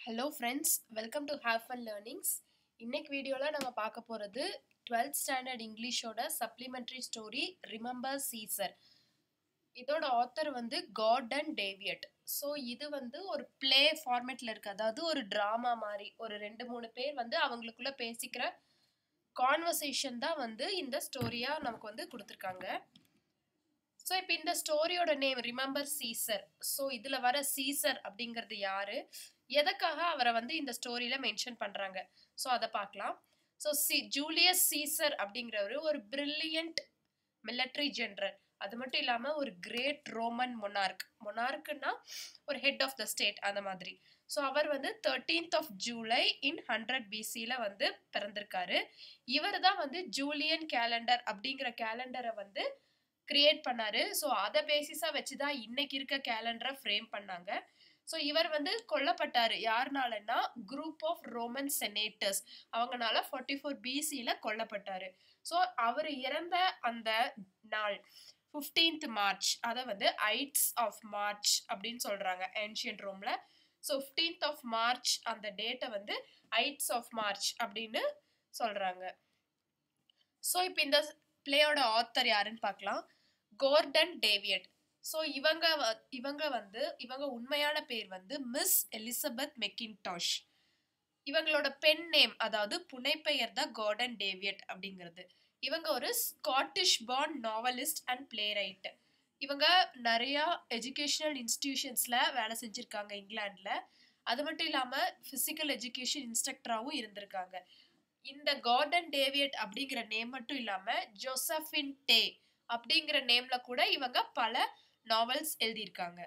hello friends welcome to have fun learnings இன்னைக்கு வீடியோவில் நம்ம பார்க்க போகிறது டுவெல்த் ஸ்டாண்டர்ட் இங்கிலீஷோட சப்ளிமெண்ட்ரி ஸ்டோரி ரிமெம்பர் சீசர் இதோட ஆத்தர் வந்து கார்டன் டேவியட் ஸோ இது வந்து ஒரு ப்ளே ஃபார்மேட்டில் இருக்குது அதாவது ஒரு ட்ராமா மாதிரி ஒரு ரெண்டு மூணு பேர் வந்து அவங்களுக்குள்ள பேசிக்கிற கான்வர்சேஷன் தான் வந்து இந்த ஸ்டோரியாக நமக்கு வந்து கொடுத்துருக்காங்க ஸோ இப்போ இந்த ஸ்டோரியோட நேம் ரிமெம்பர் சீசர் ஸோ இதில் வர சீசர் அப்படிங்கிறது யாரு எதுக்காக அவரை வந்து இந்த ஸ்டோரியில் மென்ஷன் பண்ணுறாங்க ஸோ அதை பார்க்கலாம் ஸோ சி ஜூலியஸ் சீசர் அப்படிங்கிறவர் ஒரு பிரில்லியண்ட் மிலிட்ரி ஜென்ரல் அது மட்டும் இல்லாமல் ஒரு கிரேட் ரோமன் மொனார்க் மொனார்க்குன்னா ஒரு ஹெட் ஆஃப் த ஸ்டேட் அந்த மாதிரி ஸோ அவர் வந்து thirteenth of July in hundred பிசியில் வந்து பிறந்திருக்காரு இவர் தான் வந்து ஜூலியன் கேலண்டர் அப்படிங்கிற கேலண்டரை வந்து கிரியேட் பண்ணாரு ஸோ அதை பேசிஸாக வச்சு தான் இன்னைக்கு இருக்க கேலண்டரை ஃப்ரேம் பண்ணாங்க ஸோ இவர் வந்து கொல்லப்பட்டாரு யாருனாலன்னா குரூப் ஆஃப் ரோமன் செனேட்டர்ஸ் அவங்கனால ஃபார்ட்டி ஃபோர் பிசியில் கொல்லப்பட்டாரு ஸோ அவர் இறந்த அந்த நாள் ஃபிஃப்டீன்த் மார்ச் அதை வந்து ஐட்ஸ் ஆஃப் மார்ச் அப்படின்னு சொல்கிறாங்க ஏன்ஷியன்ட் ரோமில் ஸோ ஃபிஃப்டீன்த் ஆஃப் மார்ச் அந்த டேட்டை வந்து ஐட்ஸ் ஆஃப் மார்ச் அப்படின்னு சொல்கிறாங்க ஸோ இப்போ இந்த பிளேயோட ஆத்தர் யாருன்னு பார்க்கலாம் கோர்டன் டேவியட் ஸோ இவங்க இவங்க வந்து இவங்க உண்மையான பேர் வந்து மிஸ் எலிசபெத் மெக்கின்டாஷ் இவங்களோட பென் நேம் அதாவது புனைப்பெயர் தான் கார்டன் டேவியட் அப்படிங்கிறது இவங்க ஒரு Scottish born novelist and playwright இவங்க நிறையா எஜுகேஷனல் இன்ஸ்டிடியூஷன்ஸில் வேலை செஞ்சுருக்காங்க இங்கிலாண்டில் அது மட்டும் இல்லாமல் ஃபிசிக்கல் எஜுகேஷன் இன்ஸ்ட்ரக்டராகவும் இருந்திருக்காங்க இந்த கார்டன் டேவியட் அப்படிங்கிற நேம் மட்டும் இல்லாமல் ஜோசஃபின் டே அப்படிங்கிற நேம்ல கூட இவங்க பல நாவல்ஸ் எழுதியிருக்காங்க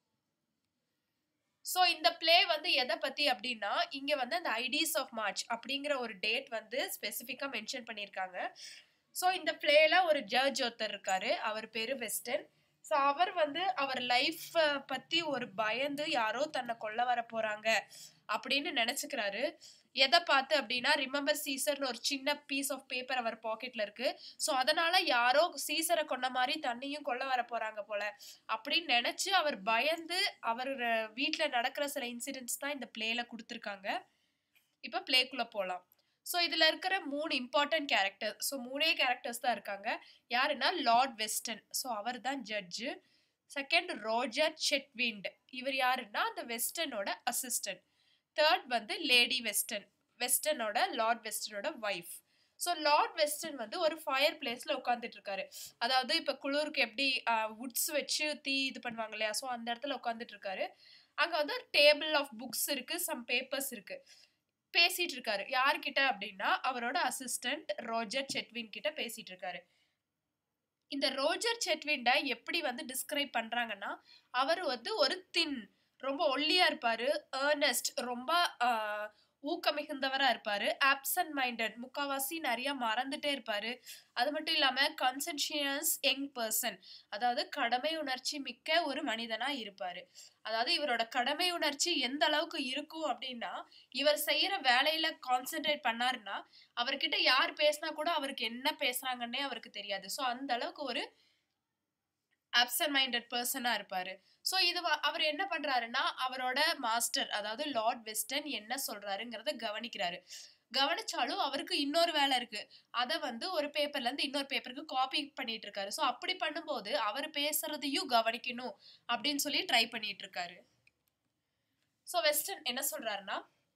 ஸோ இந்த பிளே வந்து எதை பற்றி அப்படின்னா இங்கே வந்து அந்த ஐடிஸ் ஆஃப் மார்ச் அப்படிங்கிற ஒரு டேட் வந்து ஸ்பெசிஃபிக்காக மென்ஷன் பண்ணியிருக்காங்க ஸோ இந்த பிளேல ஒரு ஜட்ஜ் ஒருத்தர் இருக்காரு அவர் பேர் வெஸ்டர்ன் ஸோ அவர் வந்து அவர் லைஃப் பற்றி ஒரு பயந்து யாரோ தன்னை கொல்ல வர போகிறாங்க அப்படின்னு நினச்சிக்கிறாரு எதை பார்த்து அப்படின்னா ரிமெம்பர் சீசர்னு ஒரு சின்ன பீஸ் ஆஃப் பேப்பர் அவர் பாக்கெட்ல இருக்கு ஸோ அதனால யாரோ சீசரை கொண்ட மாதிரி தண்ணியும் கொல்ல வர போறாங்க போல அப்படின்னு நினைச்சு அவர் பயந்து அவர் வீட்டில் நடக்கிற சில இன்சிடென்ட்ஸ் தான் இந்த பிளேல கொடுத்துருக்காங்க இப்போ பிளேக்குள்ள போகலாம் ஸோ இதில் இருக்கிற மூணு இம்பார்ட்டன்ட் கேரக்டர் ஸோ மூணே கேரக்டர்ஸ் தான் இருக்காங்க யாருன்னா லார்ட் வெஸ்டன் ஸோ அவர் தான் ஜட்ஜு செகண்ட் ரோஜர் செட்விண்ட் இவர் யாருன்னா அந்த வெஸ்டனோட அசிஸ்டன்ட் தேர்ட் வந்து லேடி வெஸ்டர்ன் வெஸ்டர்னோட லார்ட் வெஸ்டர்னோட ஒய்ஃப் ஸோ லார்ட் வெஸ்டர்ன் வந்து ஒரு ஃபயர் பிளேஸில் உட்காந்துட்டு இருக்காரு அதாவது இப்போ குளிருக்கு எப்படி வுட்ஸ் வச்சு தீ இது பண்ணுவாங்க இல்லையா ஸோ அந்த இடத்துல உட்காந்துட்டு இருக்காரு அங்கே வந்து ஒரு டேபிள் ஆஃப் புக்ஸ் இருக்கு சம் பேப்பர்ஸ் இருக்கு பேசிட்டு இருக்காரு யார்கிட்ட அப்படின்னா அவரோட அசிஸ்டன்ட் ரோஜர் செட்வின் கிட்ட பேசிட்டு இருக்காரு இந்த ரோஜர் செட்வின்ட எப்படி வந்து டிஸ்கிரைப் பண்றாங்கன்னா அவர் வந்து ஒரு தின் ரொம்ப ஒல்லியா இருப்பாரு ஏர்னஸ்ட் ரொம்ப ஊக்க மிகுந்தவரா இருப்பாரு ஆப்சன்ட் மைண்டட் முக்காவாசி நிறைய மறந்துட்டே இருப்பாரு அது மட்டும் இல்லாம கன்சென்ஷியஸ் யங் பர்சன் அதாவது கடமை உணர்ச்சி மிக்க ஒரு மனிதனா இருப்பாரு அதாவது இவரோட கடமை உணர்ச்சி எந்த அளவுக்கு இருக்கும் அப்படின்னா இவர் செய்யற வேலையில கான்சென்ட்ரேட் பண்ணாருன்னா அவர்கிட்ட யார் பேசினா கூட அவருக்கு என்ன பேசுறாங்கன்னே அவருக்கு தெரியாது ஸோ அந்த அளவுக்கு ஒரு ஆப்சன்ட் மைண்டட் பர்சனாக இருப்பார் ஸோ இது அவர் என்ன பண்ணுறாருன்னா அவரோட மாஸ்டர் அதாவது லார்ட் வெஸ்டர்ன் என்ன சொல்கிறாருங்கிறத கவனிக்கிறாரு கவனிச்சாலும் அவருக்கு இன்னொரு வேலை இருக்கு அதை வந்து ஒரு பேப்பர்ல இருந்து இன்னொரு பேப்பருக்கு காப்பி பண்ணிட்டு இருக்காரு ஸோ அப்படி பண்ணும்போது அவர் பேசுறதையும் கவனிக்கணும் அப்படின்னு சொல்லி ட்ரை பண்ணிட்டு இருக்காரு ஸோ வெஸ்டர்ன் என்ன சொல்றாருன்னா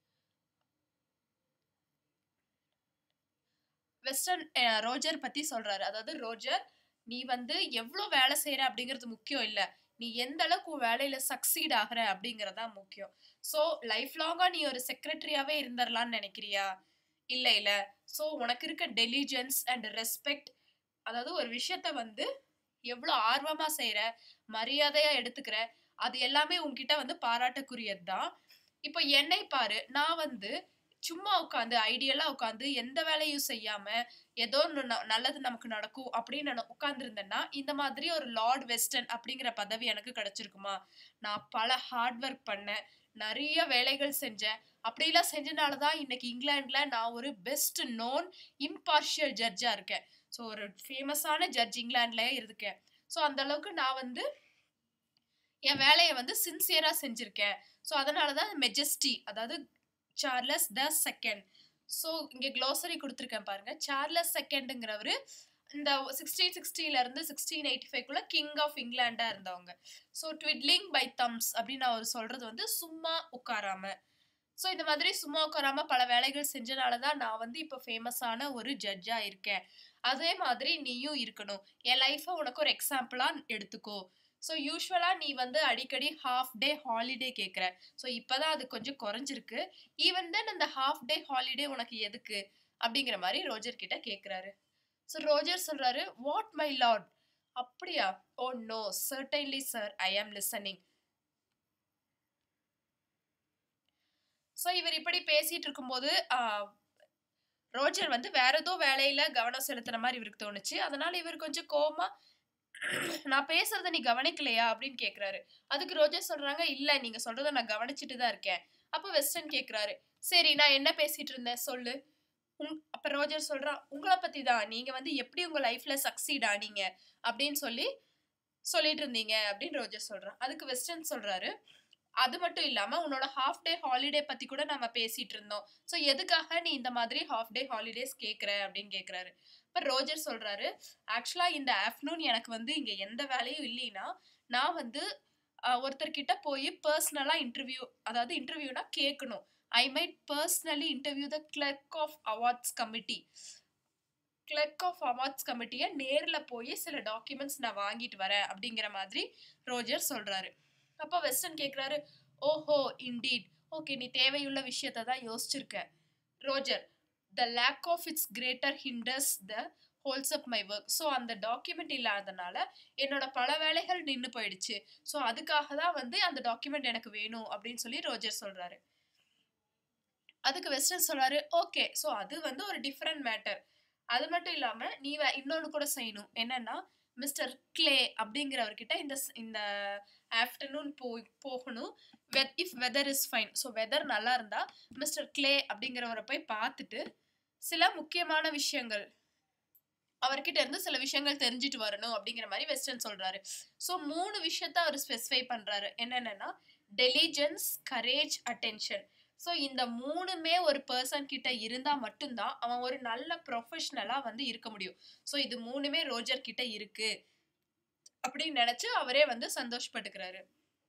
வெஸ்டர்ன் ரோஜர் பத்தி சொல்றாரு அதாவது ரோஜர் நீ வந்து எவ்வளோ வேலை செய்யற அப்படிங்கிறது முக்கியம் இல்லை நீ எந்த அளவுக்கு உன் வேலையில சக்சீட் ஆகிற அப்படிங்கறதா முக்கியம் ஸோ லைஃப் லாங்கா நீ ஒரு செக்ரட்டரியாவே இருந்துடலான்னு நினைக்கிறியா இல்லை இல்லை ஸோ உனக்கு இருக்க டெலிஜென்ஸ் அண்ட் ரெஸ்பெக்ட் அதாவது ஒரு விஷயத்த வந்து எவ்வளோ ஆர்வமாக செய்கிற மரியாதையாக எடுத்துக்கிற அது எல்லாமே உன்கிட்ட வந்து பாராட்டக்குரியது தான் இப்போ என்னை பாரு நான் வந்து சும்மா உட்காந்து ஐடியலாக உட்காந்து எந்த வேலையும் செய்யாமல் ஏதோ நல்லது நமக்கு நடக்கும் அப்படின்னு நான் உட்காந்துருந்தேன்னா இந்த மாதிரி ஒரு லார்ட் வெஸ்டர்ன் அப்படிங்கிற பதவி எனக்கு கிடைச்சிருக்குமா நான் பல ஹார்ட் ஒர்க் பண்ணேன் நிறைய வேலைகள் செஞ்சேன் அப்படிலாம் செஞ்சனால தான் இன்னைக்கு இங்கிலாண்டில் நான் ஒரு பெஸ்ட் நோன் இம்பார்ஷியல் ஜட்ஜாக இருக்கேன் ஸோ ஒரு ஃபேமஸான ஜட்ஜ் இங்கிலாண்டில் இருக்கேன் ஸோ அந்த அளவுக்கு நான் வந்து என் வேலையை வந்து சின்சியரா செஞ்சிருக்கேன் ஸோ அதனால தான் மெஜஸ்டி அதாவது சார்லஸ் த செகண்ட் ஸோ இங்கே க்ளோசரி கொடுத்துருக்கேன் பாருங்க சார்லஸ் செகண்டுங்கிறவர் இந்த சிக்ஸ்டீன் சிக்ஸ்டில இருந்து சிக்ஸ்டீன் எயிட்டி ஃபைவ்க்குள்ள கிங் ஆஃப் இங்கிலாண்டா இருந்தவங்க ஸோ ட்விட்லிங் பை தம்ஸ் அப்படின்னு அவர் சொல்றது வந்து சும்மா உட்காராம ஸோ இந்த மாதிரி சும்மா உட்காராம பல வேலைகள் செஞ்சனால தான் நான் வந்து இப்போ ஃபேமஸான ஒரு ஜட்ஜா இருக்கேன் அதே மாதிரி நீயும் இருக்கணும் என் லைஃப்பை உனக்கு ஒரு எக்ஸாம்பிளா எடுத்துக்கோ ஸோ யூஸ்வலாக நீ வந்து அடிக்கடி ஹாஃப் டே ஹாலிடே கேட்குற ஸோ இப்போதான் அது கொஞ்சம் குறைஞ்சிருக்கு ஈவன் தென் அந்த ஹாஃப் டே ஹாலிடே உனக்கு எதுக்கு அப்படிங்கிற மாதிரி ரோஜர் கிட்ட கேட்குறாரு ஸோ ரோஜர் சொல்றாரு வாட் மை லார்ட் அப்படியா oh no certainly sir I am listening so இவர் இப்படி பேசிட்டு இருக்கும்போது ரோஜர் வந்து வேற ஏதோ வேலையில கவனம் செலுத்துற மாதிரி இவருக்கு தோணுச்சு அதனால இவர் கொஞ்சம் கோமா நான் பேசுறத நீ கவனிக்கலையா அப்படின்னு கேக்குறாரு அதுக்கு ரோஜர் சொல்றாங்க இல்ல நீங்க சொல்றத நான் கவனிச்சுட்டு தான் இருக்கேன் அப்போ வெஸ்டர்ன் கேக்குறாரு சரி நான் என்ன பேசிட்டு இருந்தேன் சொல்லு உங் அப்ப ரோஜர் சொல்றான் உங்களை பத்தி தான் நீங்க வந்து எப்படி உங்க லைஃப்ல சக்சீட் ஆனீங்க அப்படின்னு சொல்லி சொல்லிட்டு இருந்தீங்க அப்படின்னு ரோஜர் சொல்றான் அதுக்கு வெஸ்டர்ன் சொல்றாரு அது மட்டும் இல்லாம உன்னோட ஹாஃப் டே ஹாலிடே பத்தி கூட நம்ம பேசிட்டு இருந்தோம் ஸோ எதுக்காக நீ இந்த மாதிரி ஹாஃப் டே ஹாலிடேஸ் கேட்குற அப்படின்னு கேட்குறாரு இப்போ ரோஜர் சொல்றாரு ஆக்சுவலா இந்த ஆஃப்டர்நூன் எனக்கு வந்து இங்க எந்த வேலையும் இல்லைன்னா நான் வந்து ஒருத்தர்கிட்ட போய் பர்சனலா இன்டர்வியூ அதாவது இன்டர்வியூனா கேட்கணும் I might personally interview the clerk of awards committee clerk of awards கமிட்டியை நேரில் போய் சில டாக்குமெண்ட்ஸ் நான் வாங்கிட்டு வரேன் அப்படிங்கிற மாதிரி ரோஜர் சொல்றாரு அப்போ வெஸ்டர்ன் கேட்குறாரு ஓஹோ இன்டீட் ஓகே நீ தேவையுள்ள விஷயத்த தான் யோசிச்சிருக்க Roger the lake of its greater hinders the holes up my work so அந்த டாக்குமெண்ட் இல்லாதனால என்னோட பல வேலைகள் நின்று போயிடுச்சு ஸோ அதுக்காக தான் வந்து அந்த டாக்குமெண்ட் எனக்கு வேணும் அப்படின்னு சொல்லி ரோஜர் சொல்றாரு அதுக்கு வெஸ்டர்ன் சொல்றாரு ஓகே ஸோ அது வந்து ஒரு டிஃப்ரெண்ட் மேட்டர் அது மட்டும் இல்லாம நீ இன்னொன்று கூட செய்யணும் என்னன்னா மிஸ்டர் கிளே அப்படிங்கிறவர்கிட்ட இந்த இந்த ஆஃப்டர்நூன் போய் போகணும் வெத் if weather is fine so weather நல்லா இருந்தா மிஸ்டர் கிளே அப்படிங்கிறவரை போய் பார்த்துட்டு சில முக்கியமான விஷயங்கள் அவர்கிட்ட இருந்து சில விஷயங்கள் தெரிஞ்சுட்டு வரணும் அப்படிங்கிற மாதிரி வெஸ்டர்ன் சொல்றாரு ஸோ மூணு விஷயத்த அவர் ஸ்பெசிஃபை பண்றாரு என்னென்னா டெலிஜென்ஸ் கரேஜ் அட்டென்ஷன் ஸோ இந்த மூணுமே ஒரு பர்சன் கிட்ட இருந்தா மட்டும்தான் அவன் ஒரு நல்ல ப்ரொஃபஷனலா வந்து இருக்க முடியும் ஸோ இது மூணுமே ரோஜர் கிட்ட இருக்கு அப்படின்னு நினைச்சு அவரே வந்து சந்தோஷப்பட்டுக்கிறாரு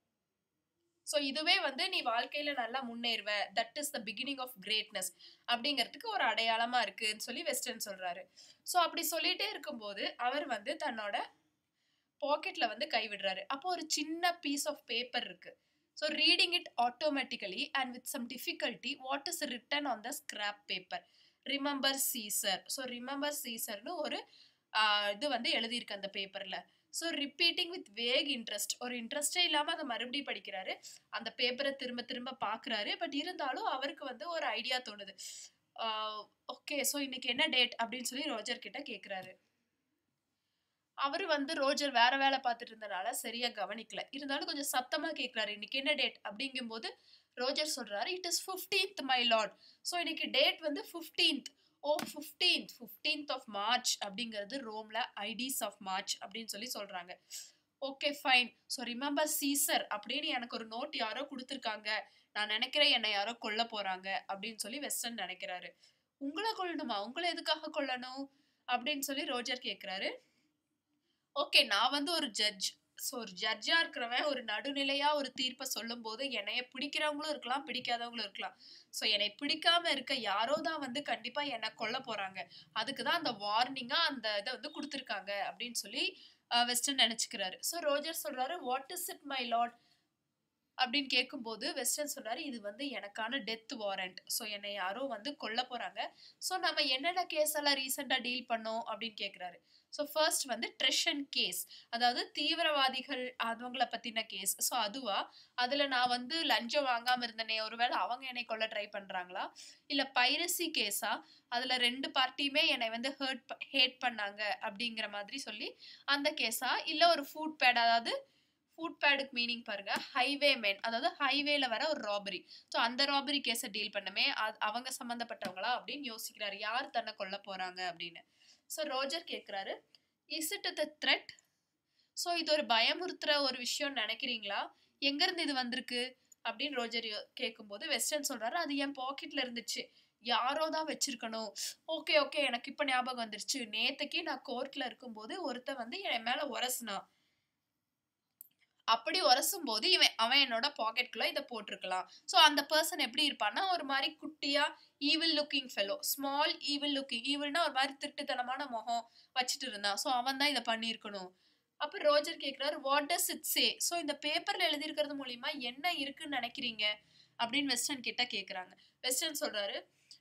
ஸோ இதுவே வந்து நீ வாழ்க்கையில நல்லா முன்னேறுவ that is the beginning of greatness அப்படிங்கிறதுக்கு ஒரு அடையாளமா இருக்குன்னு சொல்லி வெஸ்டர்ன் சொல்றாரு ஸோ அப்படி சொல்லிட்டே இருக்கும்போது அவர் வந்து தன்னோட பாக்கெட்ல வந்து கைவிடுறாரு அப்போ ஒரு சின்ன பீஸ் ஆஃப் பேப்பர் இருக்கு so reading it automatically and with some difficulty what is written on the scrap paper remember Caesar so remember சீசர்னு ஒரு இது வந்து எழுதியிருக்கு அந்த பேப்பரில் so repeating with vague interest ஒரு இன்ட்ரெஸ்டே இல்லாமல் அதை மறுபடியும் படிக்கிறாரு அந்த பேப்பரை திரும்ப திரும்ப பார்க்குறாரு பட் இருந்தாலும் அவருக்கு வந்து ஒரு ஐடியா தோணுது ஓகே ஸோ இன்னைக்கு என்ன டேட் அப்படின்னு சொல்லி ரோஜர் கிட்ட கேட்குறாரு அவர் வந்து ரோஜர் வேற வேலை பார்த்துட்டு இருந்தனால சரியா கவனிக்கல இருந்தாலும் கொஞ்சம் சத்தமா கேட்கிறாரு இன்னைக்கு என்ன டேட் அப்படிங்கும்போது ரோஜர் சொல்றாரு it is fifteenth my lord so இன்னைக்கு டேட் வந்து fifteenth oh fifteenth fifteenth of March அப்படிங்கிறது ரோம்ல ஐடிஸ் ஆஃப் மார்ச் அப்படின்னு சொல்லி சொல்றாங்க okay fine so remember Caesar அப்படின்னு எனக்கு ஒரு நோட் யாரோ கொடுத்துருக்காங்க நான் நினைக்கிறேன் என்னை யாரோ கொல்ல போறாங்க அப்படின்னு சொல்லி வெஸ்டர்ன் நினைக்கிறாரு உங்களை கொல்லணுமா உங்களை எதுக்காக கொல்லணும் அப்படின்னு சொல்லி ரோஜர் கேட்குறாரு ஓகே நான் வந்து ஒரு ஜட்ஜ் ஸோ ஒரு ஜட்ஜா இருக்கிறவன் ஒரு நடுநிலையா ஒரு தீர்ப்பை சொல்லும் போது என்னைய பிடிக்கிறவங்களும் இருக்கலாம் பிடிக்காதவங்களும் இருக்கலாம் ஸோ என்னை பிடிக்காம இருக்க யாரோ தான் வந்து கண்டிப்பா என்னை கொல்ல போறாங்க அதுக்கு தான் அந்த வார்னிங்கா அந்த இதை வந்து கொடுத்துருக்காங்க அப்படின்னு சொல்லி வெஸ்டர்ன் நினைச்சுக்கிறாரு ஸோ ரோஜர் சொல்றாரு what is it my lord அப்படின்னு கேட்கும்போது வெஸ்டர்ன் சொல்றாரு இது வந்து எனக்கான டெத் வாரண்ட் ஸோ என்னை யாரோ வந்து கொல்ல போறாங்க ஸோ நம்ம என்னென்ன கேஸ் எல்லாம் ரீசெண்டாக டீல் பண்ணோம் அப்படின்னு கேட்குறாரு ஸோ ஃபர்ஸ்ட் வந்து ட்ரெஷன் கேஸ் அதாவது தீவிரவாதிகள் அவங்கள பத்தின கேஸ் ஸோ அதுவா அதுல நான் வந்து லஞ்சம் வாங்காம இருந்தனே ஒருவேளை அவங்க என்னை கொல்ல ட்ரை பண்றாங்களா இல்ல பைரசி கேஸா அதுல ரெண்டு பார்ட்டியுமே என்னை வந்து ஹர்ட் ஹேட் பண்ணாங்க அப்படிங்கிற மாதிரி சொல்லி அந்த கேஸா இல்ல ஒரு ஃபுட் பேட் அதாவது ஃபுட் பேடுக்கு மீனிங் பாருங்க ஹைவே மேன் அதாவது ஹைவேல வர ஒரு ராபரி ஸோ அந்த ராபரி கேஸை டீல் பண்ணமே அவங்க சம்மந்தப்பட்டவங்களா அப்படின்னு யோசிக்கிறாரு யார் தன்னை கொல்ல போறாங்க அப்படின்னு ஸோ ரோஜர் கேட்குறாரு is it the threat so இது ஒரு பயமுறுத்துற ஒரு விஷயம் நினைக்கிறீங்களா எங்க இருந்து இது வந்திருக்கு அப்படின்னு ரோஜர் யோ- கேட்கும்போது வெஸ்டர்ன் சொல்றாரு அது என் பாக்கெட்ல இருந்துச்சு யாரோ தான் வச்சிருக்கணும் ஓகே ஓகே எனக்கு இப்ப ஞாபகம் வந்துருச்சு நேத்துக்கு நான் கோர்ட்ல இருக்கும்போது ஒருத்தன் வந்து என் மேல உரசுனான் அப்படி உரசும் போது இவன் அவன் என்னோட பாக்கெட்குள்ள இதை போட்டிருக்கலாம் ஸோ அந்த பர்சன் எப்படி இருப்பான்னா ஒரு மாதிரி குட்டியா evil looking fellow small evil looking ஈவில்னா ஒரு மாதிரி திருட்டுத்தனமான முகம் வச்சுட்டு இருந்தான் ஸோ அவன் தான் இதை பண்ணியிருக்கணும் அப்போ ரோஜர் கேட்குறாரு what does it say so இந்த பேப்பரில் எழுதியிருக்கிறது மூலியமா என்ன இருக்குன்னு நினைக்கிறீங்க அப்படின்னு வெஸ்டர்ன் கிட்ட கேட்குறாங்க வெஸ்டர்ன் சொல்றாரு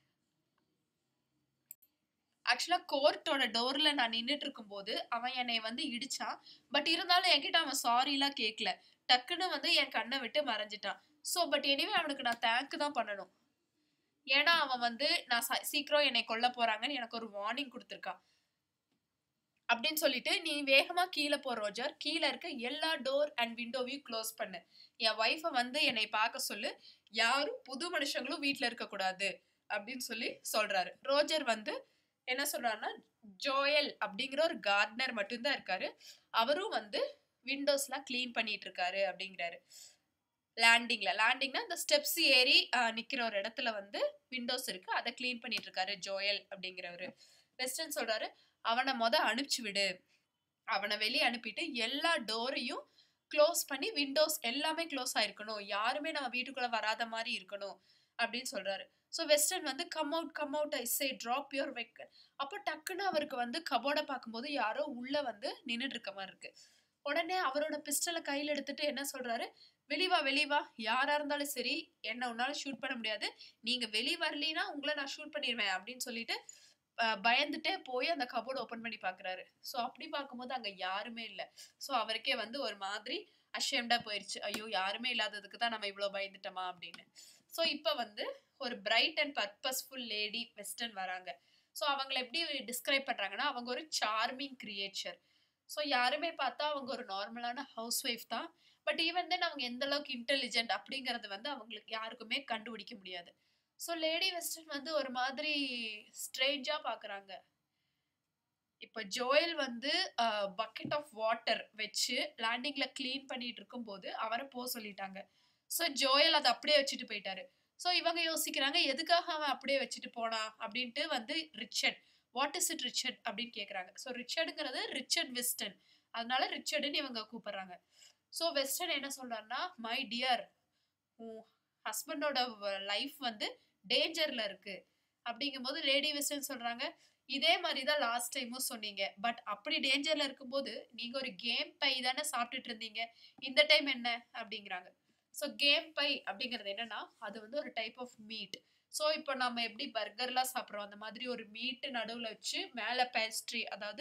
ஆக்சுவலாக கோர்ட்டோட டோரில் நான் நின்றுட்டு இருக்கும்போது அவன் என்னை வந்து இடிச்சான் பட் இருந்தாலும் என்கிட்ட அவன் சாரிலாம் கேட்கல டக்குன்னு வந்து என் கண்ணை விட்டு மறைஞ்சிட்டான் ஸோ பட் எனிவே அவனுக்கு நான் தேங்க் தான் பண்ணணும் ஏன்னா அவன் வந்து நான் ச- சீக்கிரம் என்னை கொல்ல போறாங்கன்னு எனக்கு ஒரு வார்னிங் கொடுத்துருக்கான் அப்படின்னு சொல்லிட்டு நீ வேகமா கீழே போ ரோஜர் கீழே இருக்க எல்லா டோர் அண்ட் விண்டோவையும் க்ளோஸ் பண்ணு என் ஒய்ஃபை வந்து என்னை பார்க்க சொல்லு யாரும் புது மனுஷங்களும் வீட்டில் இருக்கக்கூடாது அப்படின்னு சொல்லி சொல்றாரு ரோஜர் வந்து என்ன சொல்றாருன்னா ஜோயல் அப்படிங்கிற ஒரு கார்டனர் மட்டும்தான் இருக்காரு அவரும் வந்து விண்டோஸ்லாம் க்ளீன் பண்ணிட்டு இருக்காரு அப்படிங்கிறாரு லேண்டிங்ல லேண்டிங்னா இந்த ஸ்டெப்ஸ் ஏறி ஆஹ், நிக்கிற ஒரு இடத்துல வந்து விண்டோஸ் இருக்கு அதை க்ளீன் பண்ணிட்டு இருக்காரு ஜோயல் அப்படிங்கிறவரு வெஸ்டர்ன் சொல்றாரு அவனை மொத அனுப்பிச்சு விடு அவனை வெளியே அனுப்பிட்டு எல்லா டோரையும் க்ளோஸ் பண்ணி விண்டோஸ் எல்லாமே க்ளோஸ் ஆயிருக்கணும் யாருமே நம்ம வீட்டுக்குள்ள வராத மாதிரி இருக்கணும் அப்படின்னு சொல்றாரு ஸோ வெஸ்டர்ன் வந்து come out come out I say drop your வெக் அப்போ டக்குன்னு அவருக்கு வந்து கபோர்டை பார்க்கும்போது யாரோ உள்ள வந்து நின்றுட்டு இருக்க மாதிரி இருக்கு உடனே அவரோட பிஸ்டலை கையில் எடுத்துட்டு என்ன சொல்றாரு வெளிவா வெளிவா யாரா இருந்தாலும் சரி என்ன உன்னால ஷூட் பண்ண முடியாது நீங்க வெளி வரலினா உங்களை நான் ஷூட் பண்ணிடுவேன் அப்படின்னு சொல்லிட்டு அஹ், பயந்துட்டே போய் அந்த கபோர்டு ஓபன் பண்ணி பாக்குறாரு ஸோ அப்படி பார்க்கும்போது அங்க யாருமே இல்லை ஸோ அவருக்கே வந்து ஒரு மாதிரி அஷேம்டா போயிருச்சு ஐயோ யாருமே இல்லாததுக்கு தான் நம்ம இவ்வளோ பயந்துட்டோமா அப்படின்னு ஸோ இப்போ வந்து ஒரு bright and purposeful lady Western வராங்க ஸோ அவங்கள எப்படி டிஸ்கிரைப் பண்றாங்கன்னா அவங்க ஒரு சார்மிங் கிரியேச்சர் ஸோ யாருமே பார்த்தா அவங்க ஒரு நார்மலான ஹவுஸ் ஒய்ஃப் தான் பட் ஈவன் தென் அவங்க எந்த அளவுக்கு இன்டெலிஜென்ட் அப்படிங்கறது வந்து அவங்களுக்கு யாருக்குமே கண்டுபிடிக்க முடியாது ஸோ லேடி வெஸ்டர்ன் வந்து ஒரு மாதிரி ஸ்ட்ரேஞ்சா பார்க்கறாங்க இப்போ ஜோயல் வந்து பக்கெட் ஆஃப் வாட்டர் வச்சு லேண்டிங்ல க்ளீன் பண்ணிட்டு இருக்கும்போது அவரை போக சொல்லிட்டாங்க ஸோ ஜோயல் அதை அப்படியே வச்சுட்டு போயிட்டாரு ஸோ இவங்க யோசிக்கிறாங்க எதுக்காக அவன் அப்படியே வச்சுட்டு போனான் அப்படின்ட்டு வந்து Richard what is it Richard அப்படின்னு கேட்குறாங்க ஸோ ரிச்சர்டுங்கிறது ரிச்சர்ட் வெஸ்டன் அதனால ரிச்சர்டுன்னு இவங்க கூப்பிடுறாங்க ஸோ வெஸ்டர்ன் என்ன சொல்றாருன்னா மை டியர் உன் ஹஸ்பண்டோட லைஃப் வந்து டேஞ்சர்ல இருக்கு அப்படிங்கும்போது லேடி வெஸ்டர்ன் சொல்றாங்க இதே மாதிரி தான் லாஸ்ட் டைமும் சொன்னீங்க பட் அப்படி டேஞ்சர்ல இருக்கும்போது நீங்க ஒரு கேம் பை தானே சாப்பிட்டுட்டு இருந்தீங்க இந்த டைம் என்ன அப்படிங்கிறாங்க ஸோ கேம் பை அப்படிங்கிறது என்னன்னா அது வந்து ஒரு டைப் ஆஃப் மீட் ஸோ இப்போ நம்ம எப்படி பர்கர்லாம் சாப்பிட்றோம் அந்த மாதிரி ஒரு மீட்டு நடுவில் வச்சு மேலே பேஸ்ட்ரி அதாவது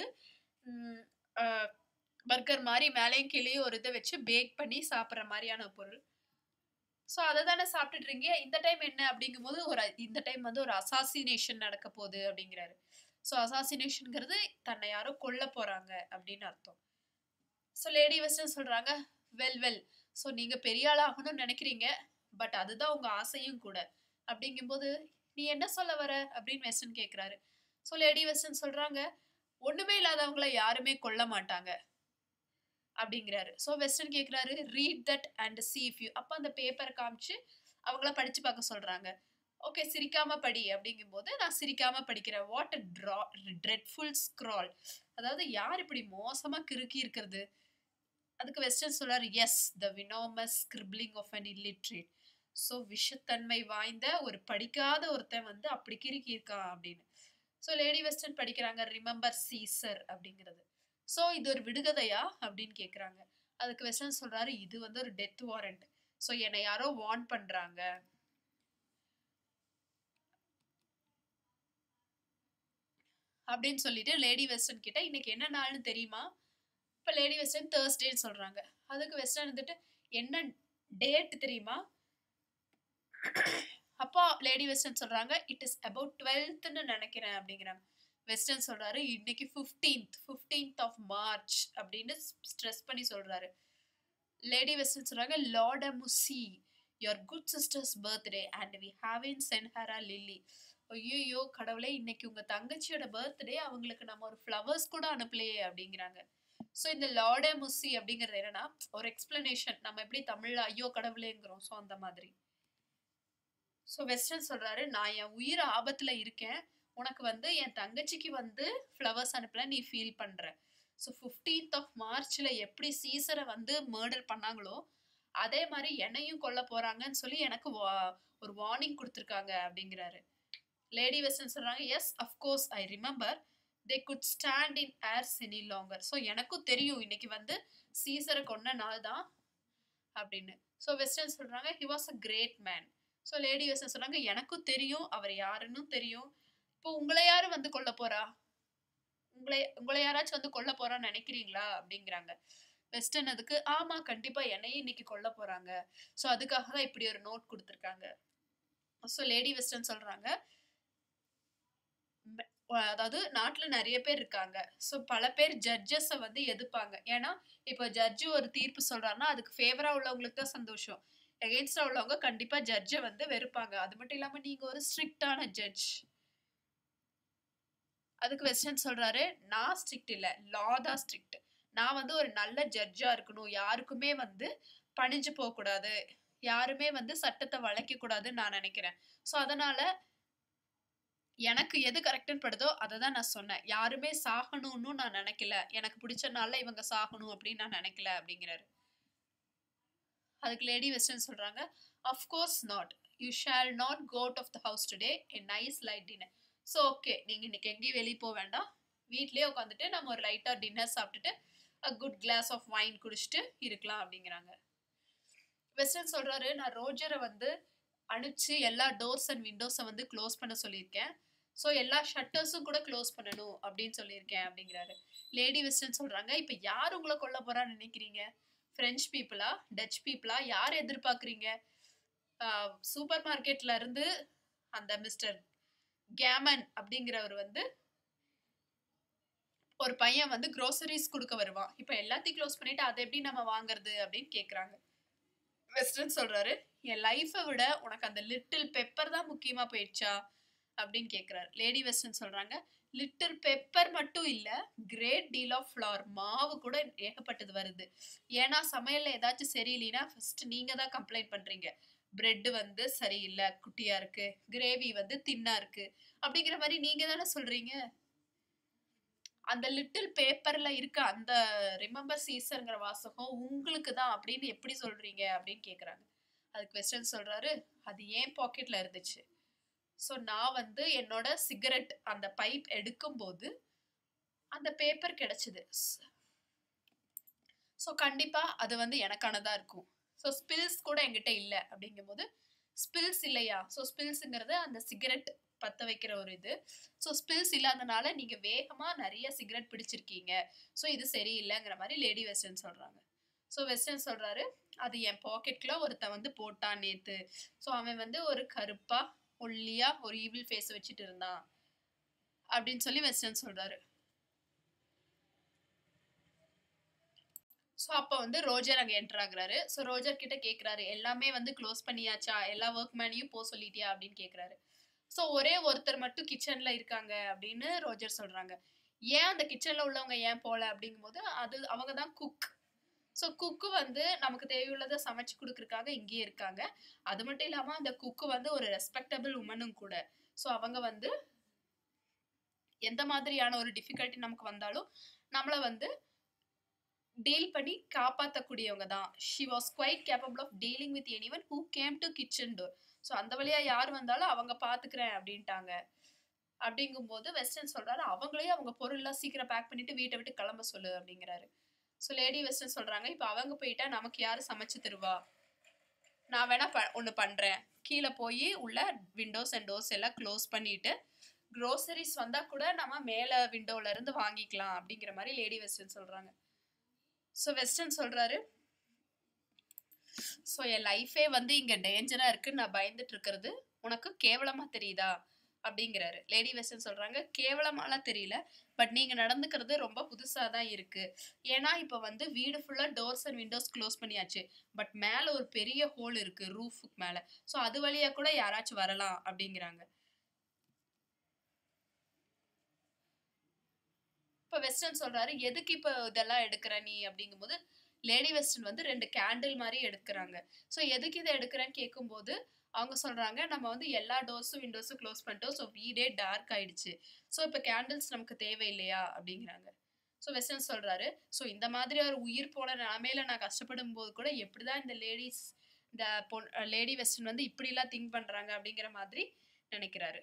பர்கர் மாதிரி மேலேயும் கீழேயும் ஒரு இதை வச்சு பேக் பண்ணி சாப்பிட்ற மாதிரியான பொருள் ஸோ அதை தானே சாப்பிட்டுட்டு இருக்கீங்க இந்த டைம் என்ன அப்படிங்கும்போது ஒரு இந்த டைம் வந்து ஒரு அசாசினேஷன் நடக்க போகுது அப்படிங்கிறாரு ஸோ அசாசினேஷனுங்கிறது தன்னை யாரோ கொல்ல போறாங்க அப்படின்னு அர்த்தம் ஸோ லேடி வெஸ்டர்ன் சொல்றாங்க வெல் வெல் ஸோ நீங்க பெரிய ஆளாகணும்னு நினைக்கிறீங்க பட் அதுதான் உங்க ஆசையும் கூட அப்படிங்கும்போது நீ என்ன சொல்ல வர அப்படின்னு வெஸ்டர்ன் கேட்குறாரு ஸோ லேடி வெஸ்டர்ன் சொல்றாங்க ஒண்ணுமே இல்லாதவங்கள யாருமே கொல்ல மாட்டாங்க அப்படிங்கிறாரு ஸோ வெஸ்டர்ன் கேட்குறாரு read that and see if you அப்போ அந்த பேப்பரை காமிச்சு அவங்கள படிச்சு பார்க்க சொல்றாங்க ஓகே சிரிக்காம படி அப்படிங்கும்போது நான் சிரிக்காம படிக்கிறேன் வாட் அ ட்ரா ட்ரெட்ஃபுல் ஸ்க்ரால் அதாவது யார் இப்படி மோசமா கிறுக்கி இருக்கிறது அதுக்கு வெஸ்டர்ன் சொல்றாரு yes the venomous scribbling of an illiterate so விஷத்தன்மை வாய்ந்த ஒரு படிக்காத ஒருத்தன் வந்து அப்படி கிறுக்கி இருக்கான் அப்படின்னு ஸோ லேடி வெஸ்டர்ன் படிக்கிறாங்க ரிமெம்பர் சீசர் அப்படிங்கிறது ஸோ இது ஒரு விடுகதையா அப்படின்னு கேட்குறாங்க அதுக்கு வெஸ்டர்ன் சொல்றாரு இது வந்து ஒரு டெத் வாரண்ட் ஸோ என்னை யாரோ வார்ன் பண்றாங்க அப்படின்னு சொல்லிட்டு லேடி வெஸ்டர்ன் கிட்ட இன்னைக்கு என்ன நாள்னு தெரியுமா இப்போ லேடி வெஸ்டர்ன் தேர்ஸ்டேன்னு சொல்றாங்க அதுக்கு வெஸ்டர்ன் வந்துட்டு என்ன டேட் தெரியுமா அப்போ லேடி வெஸ்டர்ன் சொல்றாங்க இட் இஸ் அபவுட் டுவெல்த்னு நினைக்கிறேன் அப்படிங்கிறாங்க வெஸ்டர்ன் சொல்றாரு இன்னைக்கு ஃபிஃப்டீன்த் ஃபிஃப்டீன்த் ஆஃப் மார்ச் அப்படின்னு ஸ்ட்ரெஸ் பண்ணி சொல்றாரு லேடி வெஸ்டர்ன் சொல்றாங்க லார்ட் முசி your good sister's birthday and we have sent her a lily ஐயோ கடவுளே இன்னைக்கு உங்க தங்கச்சியோட பர்த்டே அவங்களுக்கு நம்ம ஒரு ஃப்ளவர்ஸ் கூட அனுப்பலையே அப்படிங்கிறாங்க ஸோ இந்த லார்டே முசி அப்படிங்கிறது என்னன்னா ஒரு எக்ஸ்பிளனேஷன் நம்ம எப்படி தமிழ்ல ஐயோ கடவுளேங்கிறோம் ஸோ அந்த மாதிரி ஸோ வெஸ்டர்ன் சொல்றாரு நான் என் உயிர் ஆபத்துல இருக்கேன் உனக்கு வந்து என் தங்கச்சிக்கு வந்து ஃப்ளவர்ஸ் அனுப்பல நீ ஃபீல் பண்ற ஸோ ஃபிஃப்டீன்த் ஆஃப் மார்ச்ல எப்படி சீசரை வந்து மர்டர் பண்ணாங்களோ அதே மாதிரி என்னையும் கொல்ல போறாங்கன்னு சொல்லி எனக்கு வா- ஒரு வார்னிங் கொடுத்துருக்காங்க அப்படிங்கிறாரு லேடி வெஸ்டர்ன் சொல்றாங்க yes of course I remember they could stand in ears any longer so எனக்கும் தெரியும் இன்னைக்கு வந்து சீசரை கொன்ன நாள் தான் அப்படின்னு ஸோ வெஸ்டர்ன் சொல்றாங்க he was a great man so lady Western சொல்றாங்க எனக்கும் தெரியும் அவர் யாருன்னு தெரியும் இப்போ உங்களை யாரு வந்து கொல்ல போறா உங்களை உங்களை யாராச்சும் வந்து கொல்ல போறான்னு நினைக்கிறீங்களா அப்படிங்கிறாங்க வெஸ்டர்ன் அதுக்கு ஆமா கண்டிப்பா என்னையும் இன்னைக்கு கொல்ல போறாங்க ஸோ அதுக்காக தான் இப்படி ஒரு நோட் கொடுத்துருக்காங்க ஸோ லேடி வெஸ்டர்ன் சொல்றாங்க ம- அதாவது நாட்டில் நிறைய பேர் இருக்காங்க ஸோ பல பேர் ஜட்ஜஸை வந்து எதிர்ப்பாங்க ஏன்னா இப்போ ஜட்ஜு ஒரு தீர்ப்பு சொல்றாருன்னா அதுக்கு ஃபேவரா உள்ளவங்களுக்கு தான் சந்தோஷம் எகெயின்ஸ்டா உள்ளவங்க கண்டிப்பா ஜட்ஜை வந்து வெறுப்பாங்க அது மட்டும் இல்லாம நீங்க ஒரு ஸ்ட்ரிக்டான ஜட்ஜ் அதுக்கு வெஸ்டர்ன் சொல்றாரு நான் ஸ்ட்ரிக்ட் இல்ல லா தான் ஸ்ட்ரிக்ட் நான் வந்து ஒரு நல்ல ஜட்ஜா இருக்கணும் யாருக்குமே வந்து பணிஞ்சு போக கூடாது யாருமே வந்து சட்டத்தை வளைக்க கூடாதுன்னு நான் நினைக்கிறேன் ஸோ அதனால எனக்கு எது கரெக்டுன்னு படுதோ அதை தான் நான் சொன்னேன் யாருமே சாகணும்னு நான் நினைக்கல எனக்கு பிடிச்ச நாள்ல இவங்க சாகணும் அப்படின்னு நான் நினைக்கல அப்படிங்கிறாரு அதுக்கு லேடி வெஸ்டர்ன் சொல்றாங்க of course not you shall not go out of the house today a nice light dinner so okay நீங்க இன்னைக்கு எங்கேயும் வெளியே போக வேண்டாம் வீட்லயே உட்காந்துட்டு நம்ம ஒரு லைட்டா டின்னர் சாப்பிட்டுட்டு a good glass of wine குடிச்சிட்டு இருக்கலாம் அப்படிங்கிறாங்க வெஸ்டர்ன் சொல்றாரு நான் ரோஜரை வந்து அனுப்பிச்சு எல்லா டோர்ஸ் அண்ட் விண்டோஸை வந்து க்ளோஸ் பண்ண சொல்லியிருக்கேன் ஸோ எல்லா ஷட்டர்ஸும் கூட க்ளோஸ் பண்ணணும் அப்படின்னு சொல்லியிருக்கேன் அப்படிங்கிறாரு லேடி வெஸ்டர்ன் சொல்றாங்க இப்போ யார் உங்களை கொல்ல போறான்னு நினைக்கிறீங்க ஃப்ரெஞ்ச் பீப்புளா டச் பீப்புளா யார் எதிர்பார்க்குறீங்க சூப்பர் மார்க்கெட்ல இருந்து அந்த மிஸ்டர் கேமன் அப்படிங்கிறவர் வந்து ஒரு பையன் வந்து க்ரோசரிஸ் கொடுக்க வருவான் இப்போ எல்லாத்தையும் க்ளோஸ் பண்ணிட்டு அதை எப்படி நம்ம வாங்குறது அப்படின்னு கேட்குறாங்க வெஸ்டர்ன் சொல்றாரு என் லைஃப்பை விட உனக்கு அந்த லிட்டில் பெப்பர் தான் முக்கியமா போயிடுச்சா அப்படின்னு கேட்குறாரு லேடி வெஸ்டர்ன் சொல்றாங்க லிட்டில் பெப்பர் மட்டும் இல்ல கிரேட் டீல் ஆஃப் ஃப்ளவர் மாவு கூட ஏகப்பட்டது வருது ஏன்னா சமையல்ல ஏதாச்சும் சரியில்லைன்னா ஃபர்ஸ்ட் நீங்க தான் கம்ப்ளைண்ட் பண்றீங்க பிரெட் வந்து சரியில்லை குட்டியா இருக்கு கிரேவி வந்து தின்னா இருக்கு அப்படிங்கிற மாதிரி நீங்க தானே சொல்றீங்க அந்த லிட்டில் பேப்பர்ல இருக்க அந்த ரிமெம்பர் சீசர்ங்கிற வாசகம் உங்களுக்கு தான் அப்படின்னு எப்படி சொல்றீங்க அப்படின்னு கேக்குறாங்க அதுக்கு வெஸ்டர்ன் சொல்றாரு அது ஏன் பாக்கெட்ல இருந்துச்சு ஸோ நான் வந்து என்னோட சிகரெட் அந்த பைப் எடுக்கும்போது அந்த பேப்பர் கிடைச்சது ஸோ கண்டிப்பா அது வந்து எனக்கானதா இருக்கும் ஸோ ஸ்பில்ஸ் கூட என்கிட்ட இல்லை அப்படிங்கும்போது ஸ்பில்ஸ் இல்லையா ஸோ ஸ்பில்ஸுங்கிறது அந்த சிகரெட் பற்ற வைக்கிற ஒரு இது ஸோ ஸ்பில்ஸ் இல்லாதனால நீங்கள் வேகமாக நிறைய சிகரெட் பிடிச்சிருக்கீங்க ஸோ இது சரியில்லைங்கிற மாதிரி லேடி வெஸ்டர்ன் சொல்கிறாங்க ஸோ வெஸ்டர்ன் சொல்கிறாரு அது என் பாக்கெட்டில் ஒருத்தன் வந்து போட்டான் நேற்று ஸோ அவன் வந்து ஒரு கருப்பாக ஒல்லியாக ஒரு ஈவில் ஃபேஸ் வச்சுட்டு இருந்தான் அப்படின்னு சொல்லி வெஸ்டர்ன் சொல்கிறாரு ஸோ அப்போ வந்து ரோஜர் அங்கே என்டர் ஆகுறாரு ஸோ ரோஜர் கிட்ட கேட்குறாரு எல்லாமே வந்து க்ளோஸ் பண்ணியாச்சா எல்லா ஒர்க் மேனையும் போக சொல்லிட்டியா அப்படின்னு கேட்குறாரு ஸோ ஒரே ஒருத்தர் மட்டும் கிச்சன்ல இருக்காங்க அப்படின்னு ரோஜர் சொல்றாங்க ஏன் அந்த கிச்சன்ல உள்ளவங்க ஏன் போல அப்படிங்கும்போது அது அவங்க தான் குக் ஸோ குக்கு வந்து நமக்கு தேவையுள்ளதை சமைச்சு கொடுக்குறக்காக இங்கேயே இருக்காங்க அது மட்டும் இல்லாம அந்த குக்கு வந்து ஒரு ரெஸ்பெக்டபிள் உமனும் கூட ஸோ அவங்க வந்து எந்த மாதிரியான ஒரு டிஃபிகல்ட்டி நமக்கு வந்தாலும் நம்மளை வந்து டீல் பண்ணி காப்பாற்றக்கூடியவங்க தான் she was quite capable of dealing with anyone who came to kitchen door so அந்த வழியா யார் வந்தாலும் அவங்க பார்த்துக்கிறேன் அப்படின்ட்டாங்க அப்படிங்கும்போது வெஸ்டர்ன் சொல்றாரு அவங்களே அவங்க பொருள்லாம் சீக்கிரம் பேக் பண்ணிட்டு வீட்டை விட்டு கிளம்ப சொல்லு அப்படிங்கிறாரு ஸோ லேடி வெஸ்டர்ன் சொல்றாங்க இப்போ அவங்க போயிட்டா நமக்கு யாரு சமைச்சு தருவா நான் வேணா ப ஒன்று பண்ணுறேன் கீழே போய் உள்ள விண்டோஸ் அண்ட் டோர்ஸ் எல்லாம் க்ளோஸ் பண்ணிட்டு க்ரோசரிஸ் வந்தா கூட நம்ம மேலே விண்டோல இருந்து வாங்கிக்கலாம் அப்படிங்கிற மாதிரி லேடி வெஸ்டர்ன் சொல்றாங்க ஸோ வெஸ்டர்ன் சொல்றாரு ஸோ என் லைஃபே வந்து இங்க டேஞ்சரா இருக்குன்னு நான் பயந்துட்டு இருக்கிறது உனக்கு கேவலமா தெரியுதா அப்படிங்கிறாரு லேடி வெஸ்டர்ன் சொல்றாங்க கேவலமாலாம் தெரியல பட் நீங்க நடந்துக்கிறது ரொம்ப புதுசா தான் இருக்கு ஏன்னா இப்போ வந்து வீடு ஃபுல்லா டோர்ஸ் அண்ட் விண்டோஸ் க்ளோஸ் பண்ணியாச்சு பட் மேல ஒரு பெரிய ஹோல் இருக்கு ரூஃபுக்கு மேல ஸோ அது வழியா கூட யாராச்சும் வரலாம் அப்படிங்கிறாங்க இப்போ இப்போ வெஸ்டர்ன் சொல்றாரு எதுக்கு இப்போ இதெல்லாம் எடுக்கிற நீ அப்படிங்கும்போது லேடி வெஸ்டர்ன் வந்து ரெண்டு கேண்டில் மாதிரி எடுக்கிறாங்க ஸோ எதுக்கு இதை எடுக்கிறேன்னு கேட்கும்போது அவங்க சொல்றாங்க நம்ம வந்து எல்லா டோர்ஸும் விண்டோஸும் க்ளோஸ் பண்ணிட்டோம் ஸோ வீடே டார்க் ஆயிடுச்சு ஸோ இப்போ கேண்டில்ஸ் நமக்கு தேவையில்லையா அப்படிங்கிறாங்க ஸோ வெஸ்டர்ன் சொல்றாரு ஸோ இந்த மாதிரி ஒரு உயிர் போன நிலமையில நான் கஷ்டப்படும் போது கூட எப்படிதான் இந்த லேடிஸ் இந்த பொன் லேடி வெஸ்டர்ன் வந்து இப்படிலாம் திங்க் பண்றாங்க அப்படிங்கிற மாதிரி நினைக்கிறாரு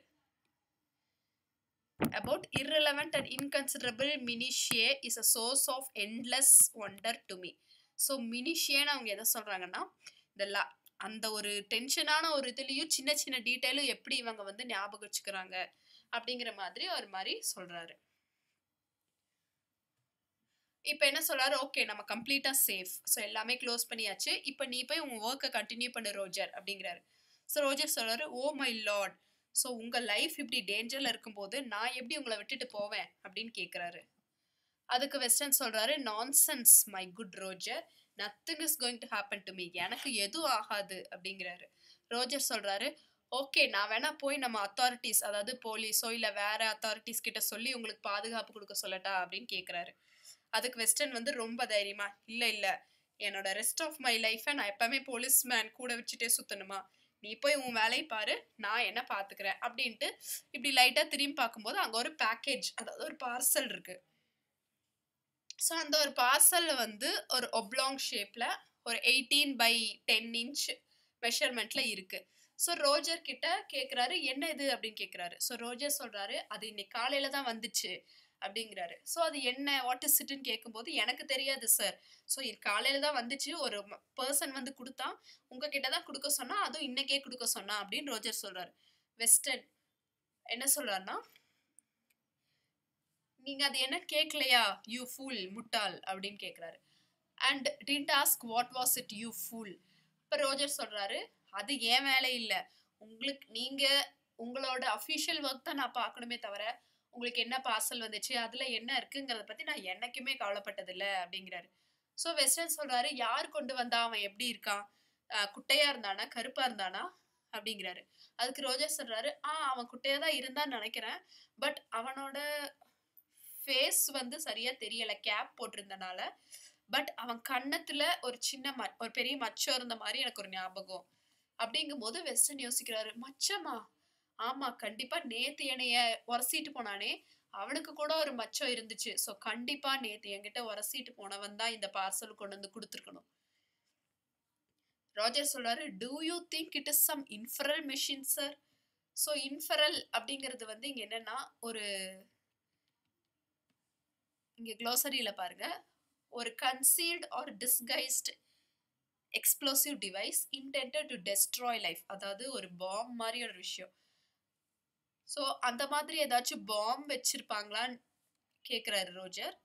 about irrelevant and inconsiderable minutiae is a source of endless wonder to me so மினிஷியன்னு அவங்க எதை சொல்கிறாங்கன்னா இந்த லா அந்த ஒரு டென்ஷனான ஒரு இதுலேயும் சின்ன சின்ன டீட்டெயிலும் எப்படி இவங்க வந்து ஞாபகம் வச்சுக்கிறாங்க அப்படிங்கிற மாதிரி ஒரு மாதிரி சொல்கிறாரு இப்போ என்ன சொல்றாரு ஓகே நம்ம கம்ப்ளீட்டாக சேஃப் ஸோ எல்லாமே க்ளோஸ் பண்ணியாச்சு இப்போ நீ போய் உங்கள் ஒர்க்கை கண்டினியூ பண்ணு ரோஜர் அப்படிங்கிறாரு ஸோ ரோஜர் சொல்றாரு ஓ மை லார்ட் ஸோ உங்கள் லைஃப் இப்படி டேஞ்சரில் இருக்கும்போது நான் எப்படி உங்களை விட்டுட்டு போவேன் அப்படின்னு கேட்குறாரு அதுக்கு வெஸ்டர்ன் சொல்கிறாரு nonsense my good Roger nothing is going to happen to me எனக்கு எதுவும் ஆகாது அப்படிங்கிறாரு ரோஜர் சொல்கிறாரு ஓகே நான் வேணா போய் நம்ம அத்தாரிட்டிஸ் அதாவது போலீஸோ இல்லை வேற அத்தாரிட்டிஸ் கிட்ட சொல்லி உங்களுக்கு பாதுகாப்பு கொடுக்க சொல்லட்டா அப்படின்னு கேட்குறாரு அதுக்கு வெஸ்டர்ன் வந்து ரொம்ப தைரியமா இல்லை இல்லை என்னோட ரெஸ்ட் ஆஃப் மை லைஃப்பை நான் எப்பவுமே போலீஸ் மேன் கூட வச்சுட்டே சுற்றணுமா நீ போய் உன் வேலையை பாரு நான் என்ன பார்த்துக்கிறேன் அப்படின்ட்டு இப்படி லைட்டாக திரும்பி பார்க்கும்போது அங்கே ஒரு பேக்கேஜ் அதாவது ஒரு பார்சல் இருக்கு ஸோ அந்த ஒரு பார்சலில் வந்து ஒரு ஒப்லாங் ஷேப்பில் ஒரு எயிட்டீன் பை டென் இன்ச் மெஷர்மெண்ட்டில் இருக்கு ஸோ ரோஜர் கிட்ட கேட்குறாரு என்ன இது அப்படின்னு கேட்குறாரு ஸோ ரோஜர் சொல்கிறாரு அது இன்னைக்கு காலையில் தான் வந்துச்சு அப்படிங்கிறாரு ஸோ அது என்ன வாட் இஸ் இட்னு கேட்கும்போது எனக்கு தெரியாது சார் ஸோ இது காலையில் தான் வந்துச்சு ஒரு பர்சன் வந்து கொடுத்தா உங்ககிட்ட தான் கொடுக்க சொன்னா அதுவும் இன்னைக்கே கொடுக்க சொன்னா அப்படின்னு ரோஜர் சொல்றாரு வெஸ்டர்ன் என்ன சொல்றாருன்னா நீங்க அது என்ன கேட்கலையா யூ ஃபூல் முட்டாள் அப்படின்னு கேட்குறாரு and didn't ask what was it you fool இப்போ ரோஜர் சொல்றாரு அது ஏன் வேலை இல்லை உங்களுக்கு நீங்க உங்களோட அஃபிஷியல் ஒர்க் தான் நான் பார்க்கணுமே தவிர உங்களுக்கு என்ன பார்சல் வந்துச்சு அதில் என்ன இருக்குங்கிறத பற்றி நான் என்னைக்குமே கவலைப்பட்டதில்லை அப்படிங்கிறாரு ஸோ வெஸ்டர்ன் சொல்கிறாரு யார் கொண்டு வந்தா அவன் எப்படி இருக்கான் குட்டையாக இருந்தானா கருப்பாக இருந்தானா அப்படிங்கிறாரு அதுக்கு ரோஜா சொல்கிறாரு ஆ அவன் குட்டையாக தான் இருந்தான்னு நினைக்கிறேன் பட் அவனோட ஃபேஸ் வந்து சரியாக தெரியலை கேப் போட்டிருந்தனால பட் அவன் கன்னத்தில் ஒரு சின்ன ம ஒரு பெரிய மச்சம் இருந்த மாதிரி எனக்கு ஒரு ஞாபகம் அப்படிங்கும்போது வெஸ்டர்ன் யோசிக்கிறாரு மச்சமா ஆமா கண்டிப்பா நேத்து என்னைய உரசிட்டு போனானே அவனுக்கு கூட ஒரு மச்சம் இருந்துச்சு ஸோ கண்டிப்பா நேத்து என்கிட்ட உரசிட்டு போனவன் தான் இந்த பார்சல் கொண்டு வந்து கொடுத்துருக்கணும் ராஜர் சொல்றாரு do you think it is some infernal machine sir so infernal அப்படிங்கிறது வந்து இங்க என்னன்னா ஒரு இங்க க்ளோசரியில பாருங்க ஒரு concealed or disguised explosive device intended to destroy life அதாவது ஒரு பாம் மாதிரி ஒரு விஷயம் ஸோ அந்த மாதிரி ஏதாச்சும் பாம் வச்சிருப்பாங்களான்னு கேட்குறாரு ரோஜர்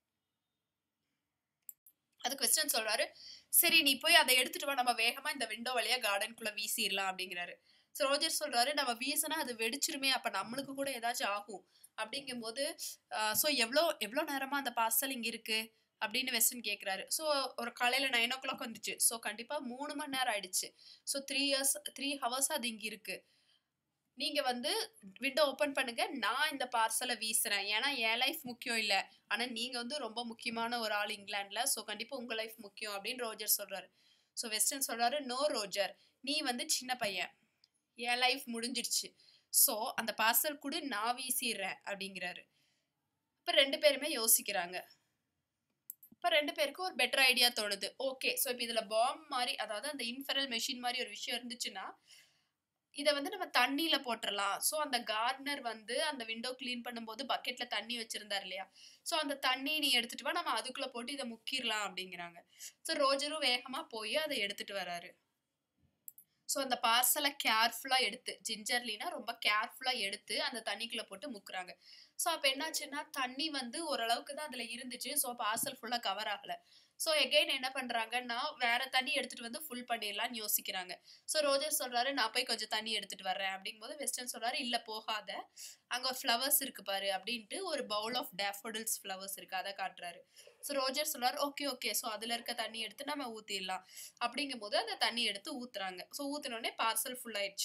அதுக்கு வெஸ்டர்ன் சொல்றாரு சரி நீ போய் அதை எடுத்துட்டு வா நம்ம வேகமா இந்த விண்டோ வழியா கார்டனுக்குள்ள வீசிடலாம் அப்படிங்கிறாரு ஸோ ரோஜர் சொல்றாரு நம்ம வீசினா அது வெடிச்சிருமே அப்ப நம்மளுக்கு கூட ஏதாச்சும் ஆகும் அப்படிங்கும்போது ஸோ எவ்வளோ எவ்வளோ நேரமா அந்த பார்சல் இங்க இருக்கு அப்படின்னு வெஸ்டர்ன் கேட்குறாரு ஸோ ஒரு காலையில் நைன் ஓ கிளாக் வந்துச்சு ஸோ கண்டிப்பாக மூணு மணி நேரம் ஆயிடுச்சு so three years three hours அது இங்கே இருக்குது நீங்கள் வந்து விண்டோ ஓப்பன் பண்ணுங்க நான் இந்த பார்சலை வீசுகிறேன் ஏன்னா என் லைஃப் முக்கியம் இல்லை ஆனால் நீங்கள் வந்து ரொம்ப முக்கியமான ஒரு ஆள் இங்கிலாண்டில் ஸோ கண்டிப்பாக உங்கள் லைஃப் முக்கியம் அப்படின்னு ரோஜர் சொல்கிறாரு ஸோ வெஸ்டர்ன் சொல்கிறாரு நோ ரோஜர் நீ வந்து சின்ன பையன் என் லைஃப் முடிஞ்சிடுச்சு ஸோ அந்த பார்சல் கூட நான் வீசிடுறேன் அப்படிங்கிறாரு இப்போ ரெண்டு பேருமே யோசிக்கிறாங்க இப்போ ரெண்டு பேருக்கும் ஒரு பெட்டர் ஐடியா தோணுது ஓகே ஸோ இப்போ இதில் பாம் மாதிரி அதாவது அந்த இன்ஃபரல் மெஷின் மாதிரி ஒரு விஷயம் இருந்துச்சுன்னா இதை வந்து நம்ம தண்ணியில் போட்டுடலாம் ஸோ அந்த கார்டனர் வந்து அந்த விண்டோ க்ளீன் பண்ணும்போது பக்கெட்டில் தண்ணி வச்சுருந்தார் இல்லையா ஸோ அந்த தண்ணி நீ எடுத்துகிட்டு வா நம்ம அதுக்குள்ளே போட்டு இதை முக்கிடலாம் அப்படிங்கிறாங்க ஸோ ரோஜரும் வேகமாக போய் அதை எடுத்துகிட்டு வராரு ஸோ அந்த பார்சலை கேர்ஃபுல்லாக எடுத்து ஜிஞ்சர்லினா ரொம்ப கேர்ஃபுல்லாக எடுத்து அந்த தண்ணிக்குள்ளே போட்டு முக்குறாங்க ஸோ அப்போ என்னாச்சுன்னா தண்ணி வந்து ஓரளவுக்கு தான் அதில் இருந்துச்சு ஸோ பார்சல் ஃபுல்லாக கவர் ஆகலை ஸோ எகெயின் என்ன பண்ணுறாங்கன்னா வேற தண்ணி எடுத்துகிட்டு வந்து ஃபுல் பண்ணிடலாம்னு யோசிக்கிறாங்க ஸோ ரோஜர் சொல்கிறாரு நான் போய் கொஞ்சம் தண்ணி எடுத்துகிட்டு வர்றேன் அப்படிங்கும்போது வெஸ்டர்ன் சொல்கிறாரு இல்லை போகாத அங்கே ஃப்ளவர்ஸ் இருக்கு பாரு அப்படின்ட்டு ஒரு பவுல் ஆஃப் டேஃபோடில்ஸ் ஃப்ளவர்ஸ் இருக்குது அதை காட்டுறாரு ஸோ ரோஜர் சொல்கிறார் ஓகே ஓகே ஸோ அதில் இருக்க தண்ணி எடுத்து நம்ம ஊற்றிடலாம் அப்படிங்கும்போது அந்த தண்ணி எடுத்து ஊற்றுறாங்க ஸோ ஊற்றினோடனே பார்சல் ஃபுல் ஆயிடுச்சு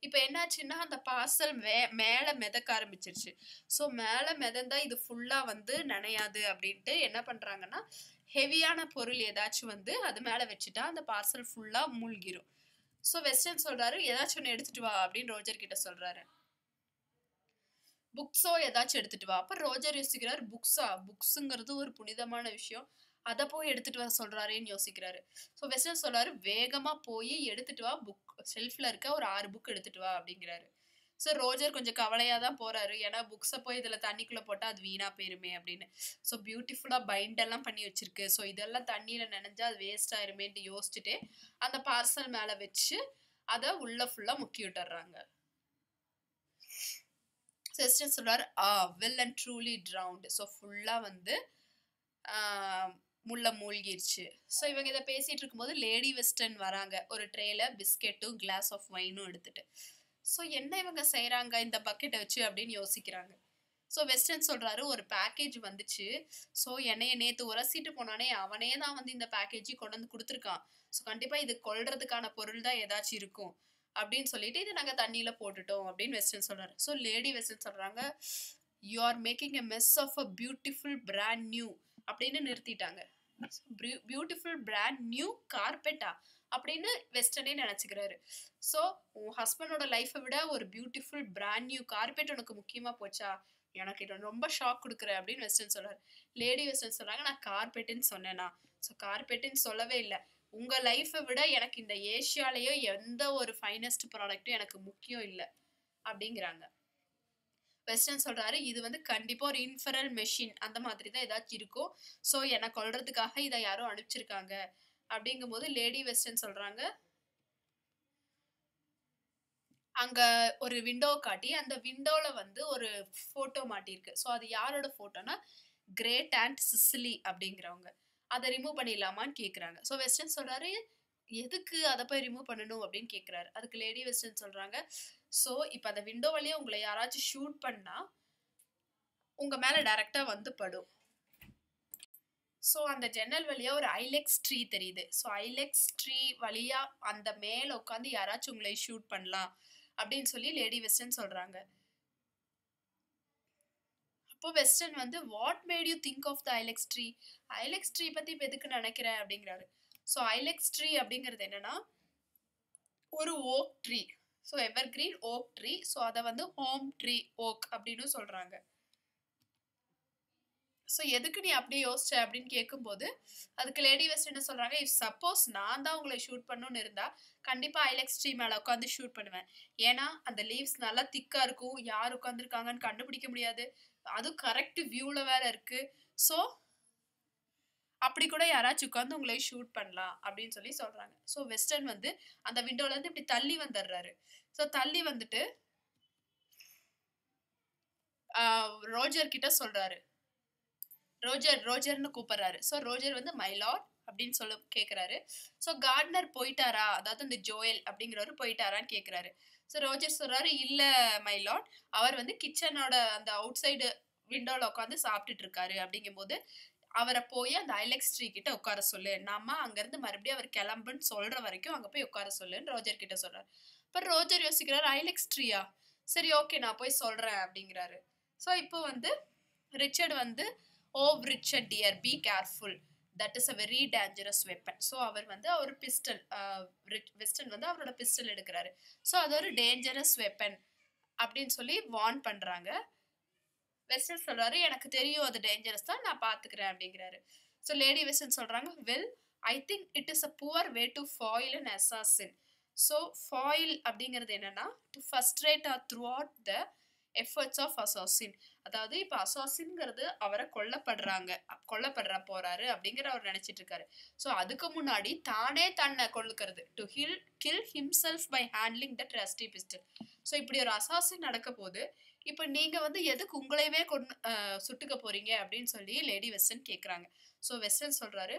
இப்போ என்னாச்சுன்னா அந்த பார்சல் மே மேலே மிதக்க ஆரம்பிச்சிருச்சு ஸோ மேலே மிதந்தா இது ஃபுல்லாக வந்து நனையாது அப்படின்ட்டு என்ன பண்ணுறாங்கன்னா ஹெவியான பொருள் ஏதாச்சும் வந்து அது மேலே வச்சுட்டா அந்த பார்சல் ஃபுல்லாக மூழ்கிரும் ஸோ வெஸ்டர்ன் சொல்கிறாரு ஏதாச்சும் ஒன்று எடுத்துட்டு வா அப்படின்னு ரோஜர் கிட்ட சொல்கிறாரு புக்ஸோ ஏதாச்சும் எடுத்துட்டு வா அப்போ ரோஜர் யோசிக்கிறார் புக்ஸா புக்ஸுங்கிறது ஒரு புனிதமான விஷயம் அதை போய் எடுத்துட்டு வர சொல்றாரேன்னு யோசிக்கிறாரு ஸோ வெஸ்டர்ன் சொல்றாரு வேகமா போய் எடுத்துட்டு வா புக் ஷெல்ஃப்ல இருக்க ஒரு ஆறு புக் எடுத்துட்டு வா அப்படிங்கிறாரு ஸோ ரோஜர் கொஞ்சம் கவலையாக தான் போறாரு ஏன்னா புக்ஸை போய் இதில் தண்ணிக்குள்ளே போட்டால் அது வீணா போயிருமே அப்படின்னு ஸோ பியூட்டிஃபுல்லாக பைண்டெல்லாம் பண்ணி வச்சிருக்கு ஸோ இதெல்லாம் தண்ணியில் நனைஞ்சா அது வேஸ்ட் ஆயிருமேன்ட்டு யோசிச்சுட்டு அந்த பார்சல் மேலே வச்சு அதை உள்ள ஃபுல்லாக முக்கி விட்டுறாங்க சிஸ்டர் சொல்றாரு ah well and truly drowned so ஃபுல்லாக வந்து முள்ள மூழ்கிருச்சு ஸோ இவங்க இதை பேசிட்டு இருக்கும்போது லேடி வெஸ்டர்ன் வராங்க ஒரு ட்ரேல பிஸ்கெட்டும் கிளாஸ் ஆஃப் வைனும் எடுத்துட்டு ஸோ என்ன இவங்க செய்கிறாங்க இந்த பக்கெட்டை வச்சு அப்படின்னு யோசிக்கிறாங்க ஸோ வெஸ்டர்ன் சொல்கிறாரு ஒரு பேக்கேஜ் வந்துச்சு ஸோ என்னைய நேற்று உரசிட்டு போனானே அவனே தான் வந்து இந்த பேக்கேஜை கொண்டு வந்து கொடுத்துருக்கான் ஸோ கண்டிப்பாக இது கொள்றதுக்கான பொருள் தான் ஏதாச்சும் இருக்கும் அப்படின்னு சொல்லிட்டு இதை நாங்கள் தண்ணியில் போட்டுட்டோம் அப்படின்னு வெஸ்டர்ன் சொல்கிறாரு ஸோ லேடி வெஸ்டர்ன் சொல்கிறாங்க you are making a mess of a beautiful brand new அப்படின்னு நிறுத்திட்டாங்க பியூட்டிஃபுல் பிராண்ட் நியூ கார்பெட்டா அப்படின்னு வெஸ்டர்னே நினச்சிக்கிறாரு ஸோ உன் ஹஸ்பண்டோட லைஃப்பை விட ஒரு பியூட்டிஃபுல் பிராண்ட் நியூ கார்பெட் உனக்கு முக்கியமாக போச்சா எனக்கு இது ரொம்ப ஷாக் கொடுக்குற அப்படின்னு வெஸ்டர்ன் சொல்கிறார் லேடி வெஸ்டர்ன் சொல்கிறாங்க நான் கார்பெட்டுன்னு சொன்னேனா ஸோ கார்பெட்டுன்னு சொல்லவே இல்லை உங்கள் லைஃப்பை விட எனக்கு இந்த ஏஷியாலேயோ எந்த ஒரு ஃபைனஸ்ட் ப்ராடக்ட்டும் எனக்கு முக்கியம் இல்லை அப்படிங்கிறாங்க வெஸ்டர்ன் சொல்கிறாரு இது வந்து கண்டிப்பாக ஒரு இன்ஃபரல் மெஷின் அந்த மாதிரி தான் ஏதாச்சும் இருக்கும் ஸோ என்னை கொல்றதுக்காக இதை யாரோ அனுப்பிச்சிருக்காங்க அப்படிங்கும்போது லேடி வெஸ்டர்ன் சொல்கிறாங்க அங்க ஒரு விண்டோ காட்டி அந்த விண்டோல வந்து ஒரு போட்டோ மாட்டியிருக்கு ஸோ அது யாரோட போட்டோனா கிரேட் அண்ட் சிசிலி அப்படிங்கிறவங்க அதை ரிமூவ் பண்ணிடலாமான்னு கேட்குறாங்க ஸோ வெஸ்டர்ன் சொல்றாரு எதுக்கு அதை போய் ரிமூவ் பண்ணணும் அப்படின்னு கேட்குறாரு அதுக்கு லேடி வெஸ்டர்ன் சொல்றாங்க ஸோ இப்போ அந்த விண்டோ வழியா உங்களை யாராச்சும் ஷூட் பண்ணா உங்க மேல டைரக்டா வந்து படும் ஸோ அந்த ஜன்னல் வழியா ஒரு ஐலெக்ஸ் ட்ரீ தெரியுது ஸோ ஐலெக்ஸ் ட்ரீ வழியா அந்த மேல உட்காந்து யாராச்சும் உங்களை ஷூட் பண்ணலாம் அப்படின்னு சொல்லி லேடி வெஸ்டர்ன் சொல்றாங்க அப்போ வெஸ்டர்ன் வந்து what made you think of the ilex tree ilex tree பத்தி இப்போ எதுக்கு நினைக்கிறேன் அப்படிங்கிறாரு ஸோ ஐலெக்ஸ் ட்ரீ அப்படிங்கிறது என்னன்னா ஒரு oak tree so evergreen oak tree so அதை வந்து ஹோம் ட்ரீ ஓக் அப்படின்னு சொல்றாங்க ஸோ எதுக்கு நீ அப்படி யோசிச்ச அப்படின்னு கேட்கும்போது அதுக்கு லேடி வெஸ்ட் என்ன சொல்றாங்க இஃப் சப்போஸ் நான் தான் உங்களை ஷூட் பண்ணணும்னு இருந்தா கண்டிப்பா ஐலெக்ஸ் ட்ரீ மேல உட்காந்து ஷூட் பண்ணுவேன் ஏன்னா அந்த லீவ்ஸ் நல்லா திக்கா இருக்கும் யார் உட்காந்துருக்காங்கன்னு கண்டுபிடிக்க முடியாது அதுவும் கரெக்ட் வியூல வேற இருக்கு ஸோ அப்படி கூட யாராச்சும் உட்காந்து உங்களை ஷூட் பண்ணலாம் அப்படின்னு சொல்லி சொல்றாங்க ஸோ வெஸ்டர்ன் வந்து அந்த விண்டோல இருந்து இப்படி தள்ளி வந்துடுறாரு ஸோ தள்ளி வந்துட்டு ரோஜர் கிட்ட சொல்றாரு ரோஜர் ரோஜர்னு கூப்பிடுறாரு ஸோ ரோஜர் வந்து மைலாட் அப்படின்னு சொல்ல கேட்குறாரு ஸோ கார்ட்னர் போயிட்டாரா அதாவது இந்த ஜோயல் அப்படிங்கிறவர் போயிட்டாரான்னு கேட்குறாரு ஸோ ரோஜர் சொல்றாரு இல்லை மைலாட் அவர் வந்து கிச்சனோட அந்த அவுட் சைடு விண்டோவில் உட்காந்து சாப்பிட்டுட்டு இருக்காரு அப்படிங்கும்போது அவரை போய் அந்த ஐலெக்ஸ் ட்ரீ கிட்ட உட்கார சொல்லு நம்ம அங்கேருந்து மறுபடியும் அவர் கிளம்புன்னு சொல்ற வரைக்கும் அங்கே போய் உட்கார சொல்லுன்னு ரோஜர் கிட்ட சொல்றாரு இப்போ ரோஜர் யோசிக்கிறாரு ஐலெக்ஸ் ட்ரீயா சரி ஓகே நான் போய் சொல்றேன் அப்படிங்கிறாரு ஸோ இப்போ வந்து ரிச்சர்ட் வந்து oh Richard dear be careful that is a very dangerous weapon so அவர் வந்து அவர் பிஸ்டல் வெஸ்டர்ன் வந்து அவரோட பிஸ்டல் எடுக்கிறாரு ஸோ அது ஒரு டேஞ்சரஸ் வெப்பன் அப்படின்னு சொல்லி வார்ன் பண்ணுறாங்க வெஸ்டர்ன் சொல்கிறாரு எனக்கு தெரியும் அது டேஞ்சரஸ் தான் நான் பார்த்துக்கிறேன் அப்படிங்கிறாரு ஸோ லேடி வெஸ்டர்ன் சொல்கிறாங்க well I think it is a poor way to foil and assassin so foil அப்படிங்கிறது என்னன்னா to frustrate or thwart the efforts of assassin அதாவது இப்போ அசாசின்ங்கிறது அவரை கொல்லப்படுறாங்க கொல்லப்படுற போறாரு அப்படிங்கிற அவர் நினைச்சிட்டு இருக்காரு ஸோ அதுக்கு முன்னாடி தானே தன்னை கொள்ளுக்கிறது to hill kill himself by handling the trusty pistol so இப்படி ஒரு அசாசின் நடக்க போது இப்போ நீங்க வந்து எதுக்கு உங்களையவே கொண்டு சுட்டுக்க போறீங்க அப்படின்னு சொல்லி லேடி வெஸ்டர்ன் கேட்குறாங்க ஸோ வெஸ்டர்ன் சொல்றாரு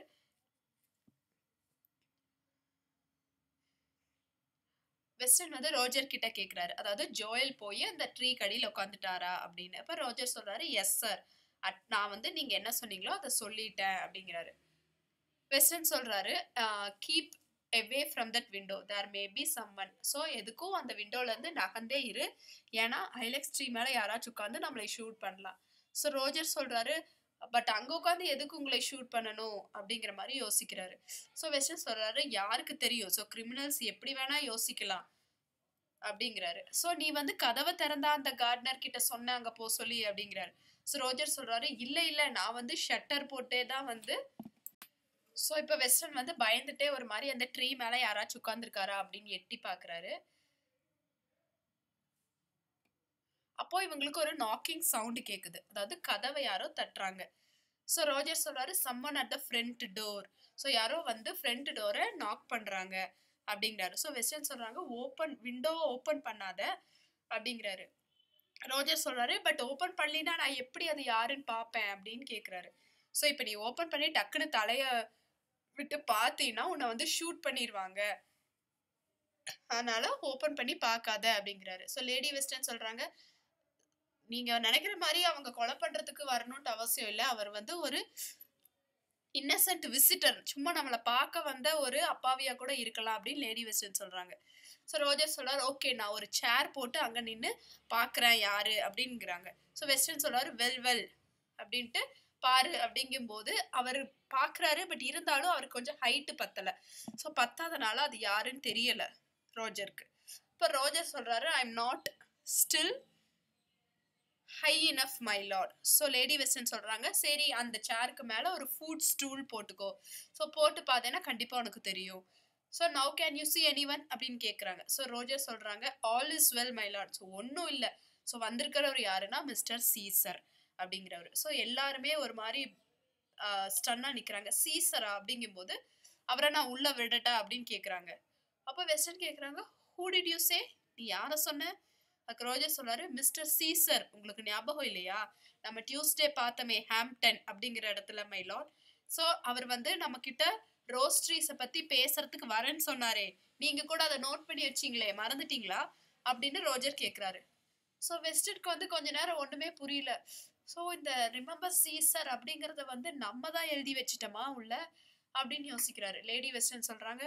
வெஸ்டர்ன் வந்து ரோஜர் கிட்ட கேட்குறாரு அதாவது ஜோயல் போய் அந்த ட்ரீ கடியில் உட்காந்துட்டாரா அப்படின்னு அப்போ ரோஜர் சொல்றாரு எஸ் சார் அட் நான் வந்து நீங்க என்ன சொன்னீங்களோ அதை சொல்லிட்டேன் அப்படிங்கிறாரு வெஸ்டர்ன் சொல்றாரு keep away from that window there may be someone so எதுக்கும் அந்த விண்டோலேருந்து நகர்ந்தே இரு ஏன்னா ஐலெக்ஸ் ட்ரீ மேலே யாராச்சும் உட்காந்து நம்மளை ஷூட் பண்ணலாம் ஸோ ரோஜர் சொல்கிறாரு பட் அங்கே உட்காந்து எதுக்கு உங்களை ஷூட் பண்ணணும் அப்படிங்கிற மாதிரி யோசிக்கிறாரு ஸோ வெஸ்டர்ன் சொல்கிறாரு யாருக்கு தெரியும் ஸோ கிரிமினல்ஸ் எப்படி வேணால் யோசிக்கலாம் அப்படிங்கிறாரு ஸோ நீ வந்து கதவை திறந்தா அந்த கார்டனர் கிட்ட சொன்ன அங்கே போ சொல்லி அப்படிங்கிறாரு ஸோ ரோஜர் சொல்கிறாரு இல்லை இல்லை நான் வந்து ஷட்டர் போட்டே தான் வந்து ஸோ இப்போ வெஸ்டர்ன் வந்து பயந்துட்டே ஒரு மாதிரி அந்த ட்ரீ மேலே யாராச்சும் உட்காந்துருக்காரா அப்படின்னு எட்டி பார்க்குறாரு அப்போ இவங்களுக்கு ஒரு நாக்கிங் சவுண்டு கேட்குது அதாவது கதவை யாரோ தட்டுறாங்க ஸோ ரோஜர் சொல்றாரு someone at the front door so யாரோ வந்து ஃப்ரண்ட் டோரை நாக் பண்ணுறாங்க அப்படிங்கிறாரு ஸோ வெஸ்டர்ன் சொல்றாங்க ஓப்பன் விண்டோவை ஓப்பன் பண்ணாத அப்படிங்கிறாரு ரோஜர் சொல்றாரு பட் ஓப்பன் பண்ணலினா நான் எப்படி அது யாருன்னு பார்ப்பேன் அப்படின்னு கேட்குறாரு ஸோ இப்போ நீ ஓப்பன் பண்ணி டக்குன்னு தலைய விட்டு பார்த்தீங்கன்னா உன்னை வந்து ஷூட் பண்ணிடுவாங்க அதனால ஓப்பன் பண்ணி பார்க்காத அப்படிங்கிறாரு ஸோ லேடி வெஸ்டர்ன் சொல்றாங்க நீங்க நினைக்கிற மாதிரி அவங்க கொலை பண்றதுக்கு வரணும்ட்டு அவசியம் இல்லை அவர் வந்து ஒரு இன்னசென்ட் விசிட்டர் சும்மா நம்மளை பார்க்க வந்த ஒரு அப்பாவியா கூட இருக்கலாம் அப்படின்னு லேடி வெஸ்டர்ன் சொல்றாங்க ஸோ ரோஜர் சொல்றாரு ஓகே நான் ஒரு சேர் போட்டு அங்க நின்று பார்க்குறேன் யாரு அப்படிங்கிறாங்க ஸோ வெஸ்டர்ன் சொல்றாரு வெல் வெல் அப்படின்ட்டு பாரு அப்படிங்கும்போது அவர் பார்க்குறாரு பட் இருந்தாலும் அவருக்கு கொஞ்சம் ஹைட்டு பத்தலை ஸோ பத்தாதனால அது யாருன்னு தெரியல ரோஜருக்கு இப்போ ரோஜர் சொல்றாரு I am not still high enough my lord so lady Western சொல்கிறாங்க சரி அந்த சேருக்கு மேலே ஒரு ஃபுட் ஸ்டூல் போட்டுக்கோ ஸோ போட்டு பார்த்தேன்னா கண்டிப்பாக உனக்கு தெரியும் so now can you see anyone அப்படின்னு கேட்குறாங்க ஸோ ரோஜர் சொல்கிறாங்க all is well my lord so ஒன்றும் இல்லை ஸோ வந்திருக்கிறவர் யாருன்னா மிஸ்டர் சீசர் அப்படிங்கிறவர் ஸோ எல்லாருமே ஒரு மாதிரி ஸ்டன்னாக நிற்கிறாங்க சீசரா அப்படிங்கும்போது அவரை நான் உள்ளே விடட்டா அப்படின்னு கேட்குறாங்க அப்போ வெஸ்டர்ன் கேட்குறாங்க ஹூ டிட் யூ சே நீ யாரை சொன்ன அதுக்கு ரோஜர் சொல்றாரு மிஸ்டர் சீசர் உங்களுக்கு ஞாபகம் இல்லையா நம்ம டியூஸ்டே பார்த்தோமே ஹாம்டன் அப்படிங்கிற இடத்துல மை லார்ட் ஸோ அவர் வந்து நம்ம கிட்ட ரோஸ் ட்ரீஸை பத்தி பேசுறதுக்கு வரேன்னு சொன்னாரே நீங்க கூட அதை நோட் பண்ணி வச்சிங்களே மறந்துட்டீங்களா அப்படின்னு ரோஜர் கேட்குறாரு ஸோ வெஸ்டர்னுக்கு வந்து கொஞ்ச நேரம் ஒன்றுமே புரியல ஸோ இந்த ரிமெம்பர் சீசர் அப்படிங்கிறத வந்து நம்ம தான் எழுதி வச்சிட்டோமா உள்ள அப்படின்னு யோசிக்கிறாரு லேடி வெஸ்டர்ன் சொல்றாங்க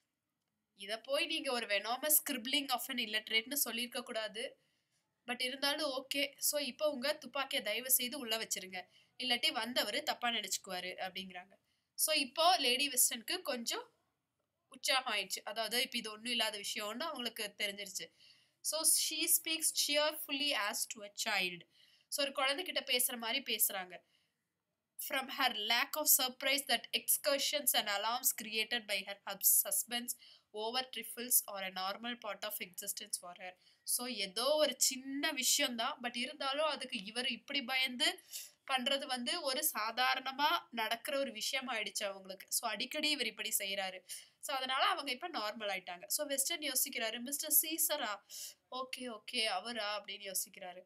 இதை போய் நீங்க ஒரு வெனாமஸ் ஸ்கிரிப்லிங் ஆஃப் அன் இல்லட்ரேட்னு சொல்லியிருக்க கூடாது பட் இருந்தாலும் ஓகே ஸோ இப்போ உங்க துப்பாக்கியை தயவு செய்து உள்ள வச்சிருங்க இல்லாட்டி வந்தவர் தப்பா நினைச்சுக்குவாரு அப்படிங்கிறாங்க ஸோ இப்போ லேடி வெஸ்டர்னுக்கு கொஞ்சம் உற்சாகம் ஆயிடுச்சு அதாவது இப்போ இது ஒன்றும் இல்லாத விஷயம்னு அவங்களுக்கு தெரிஞ்சிருச்சு so she speaks cheerfully as to a child so ஒரு குழந்தைகிட்ட பேசுகிற மாதிரி பேசுகிறாங்க from her lack of surprise that excursions and alarms created by her hus- husband's over trifles are a normal part of existence for her so ஏதோ ஒரு சின்ன விஷயம்தான் but இருந்தாலும் அதுக்கு இவர் இப்படி பயந்து பண்றது வந்து ஒரு சாதாரணமா நடக்கிற ஒரு விஷயம் ஆயிடுச்சு அவங்களுக்கு ஸோ அடிக்கடி இவர் இப்படி செய்யறாரு ஸோ அதனால அவங்க இப்ப நார்மல் ஆயிட்டாங்க ஸோ வெஸ்டர்ன் யோசிக்கிறாரு மிஸ்டர் சீசரா ஓகே ஓகே அவரா அப்படின்னு யோசிக்கிறாரு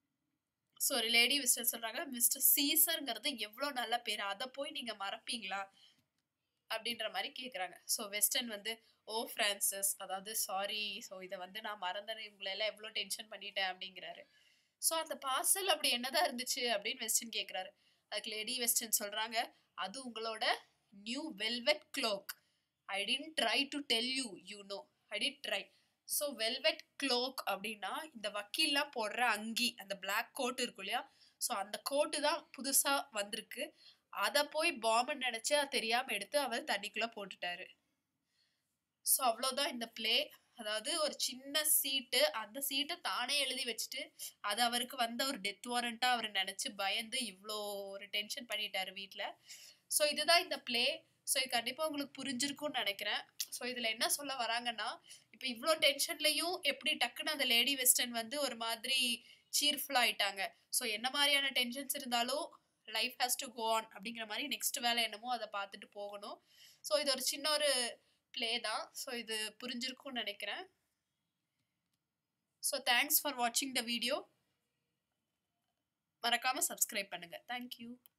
ஸோ ஒரு லேடி விஸ்டர் சொல்றாங்க மிஸ்டர் சீசருங்கிறது எவ்வளோ நல்ல பேர் அதை போய் நீங்க மறப்பீங்களா அப்படின்ற மாதிரி கேட்குறாங்க ஸோ வெஸ்டர்ன் வந்து ஓ ஃப்ரான்சிஸ் அதாவது சாரி ஸோ இதை வந்து நான் மறந்தேன் இவங்களை எல்லாம் எவ்வளோ டென்ஷன் பண்ணிட்டேன் அப்படிங்கிறாரு ஸோ அந்த பார்சல் அப்படி என்னதான் இருந்துச்சு அப்படின்னு வெஸ்டர்ன் கேட்குறாரு அதுக்கு லேடி வெஸ்டர்ன் சொல்றாங்க அது உங்களோட new velvet cloak I didn't try to tell you you know I did try so velvet cloak அப்படின்னா இந்த வக்கீல்லாம் போடுற அங்கி அந்த பிளாக் கோட் இருக்கும் இல்லையா ஸோ அந்த கோட்டு தான் புதுசாக வந்திருக்கு அதை போய் பாம்புன்னு நினச்சி அது தெரியாமல் எடுத்து அவர் தண்ணிக்குள்ளே போட்டுட்டாரு ஸோ அவ்வளோதான் இந்த ப்ளே அதாவது ஒரு சின்ன சீட்டு அந்த சீட்டை தானே எழுதி வச்சுட்டு அது அவருக்கு வந்த ஒரு டெத் வாரண்ட்டாக அவர் நினச்சி பயந்து இவ்வளோ ஒரு டென்ஷன் பண்ணிட்டாரு வீட்டில் ஸோ இதுதான் இந்த ப்ளே ஸோ இது கண்டிப்பாக உங்களுக்கு புரிஞ்சிருக்கும்னு நினைக்கிறேன் ஸோ இதில் என்ன சொல்ல வராங்கன்னா இப்போ இவ்வளோ டென்ஷன்லையும் எப்படி டக்குன்னு அந்த லேடி வெஸ்டர்ன் வந்து ஒரு மாதிரி சீர்ஃபுல்லாக ஆயிட்டாங்க ஸோ என்ன மாதிரியான டென்ஷன்ஸ் இருந்தாலும் life has to go on அப்படிங்கிற மாதிரி நெக்ஸ்ட் வேலை என்னமோ அதை பார்த்துட்டு போகணும் ஸோ இது ஒரு சின்ன ஒரு ப்ளே தான் ஸோ இது புரிஞ்சிருக்கும்னு நினைக்கிறேன் ஸோ தேங்க்ஸ் ஃபார் வாட்சிங் த வீடியோ மறக்காமல் சப்ஸ்கிரைப் பண்ணுங்கள் தேங்க்யூ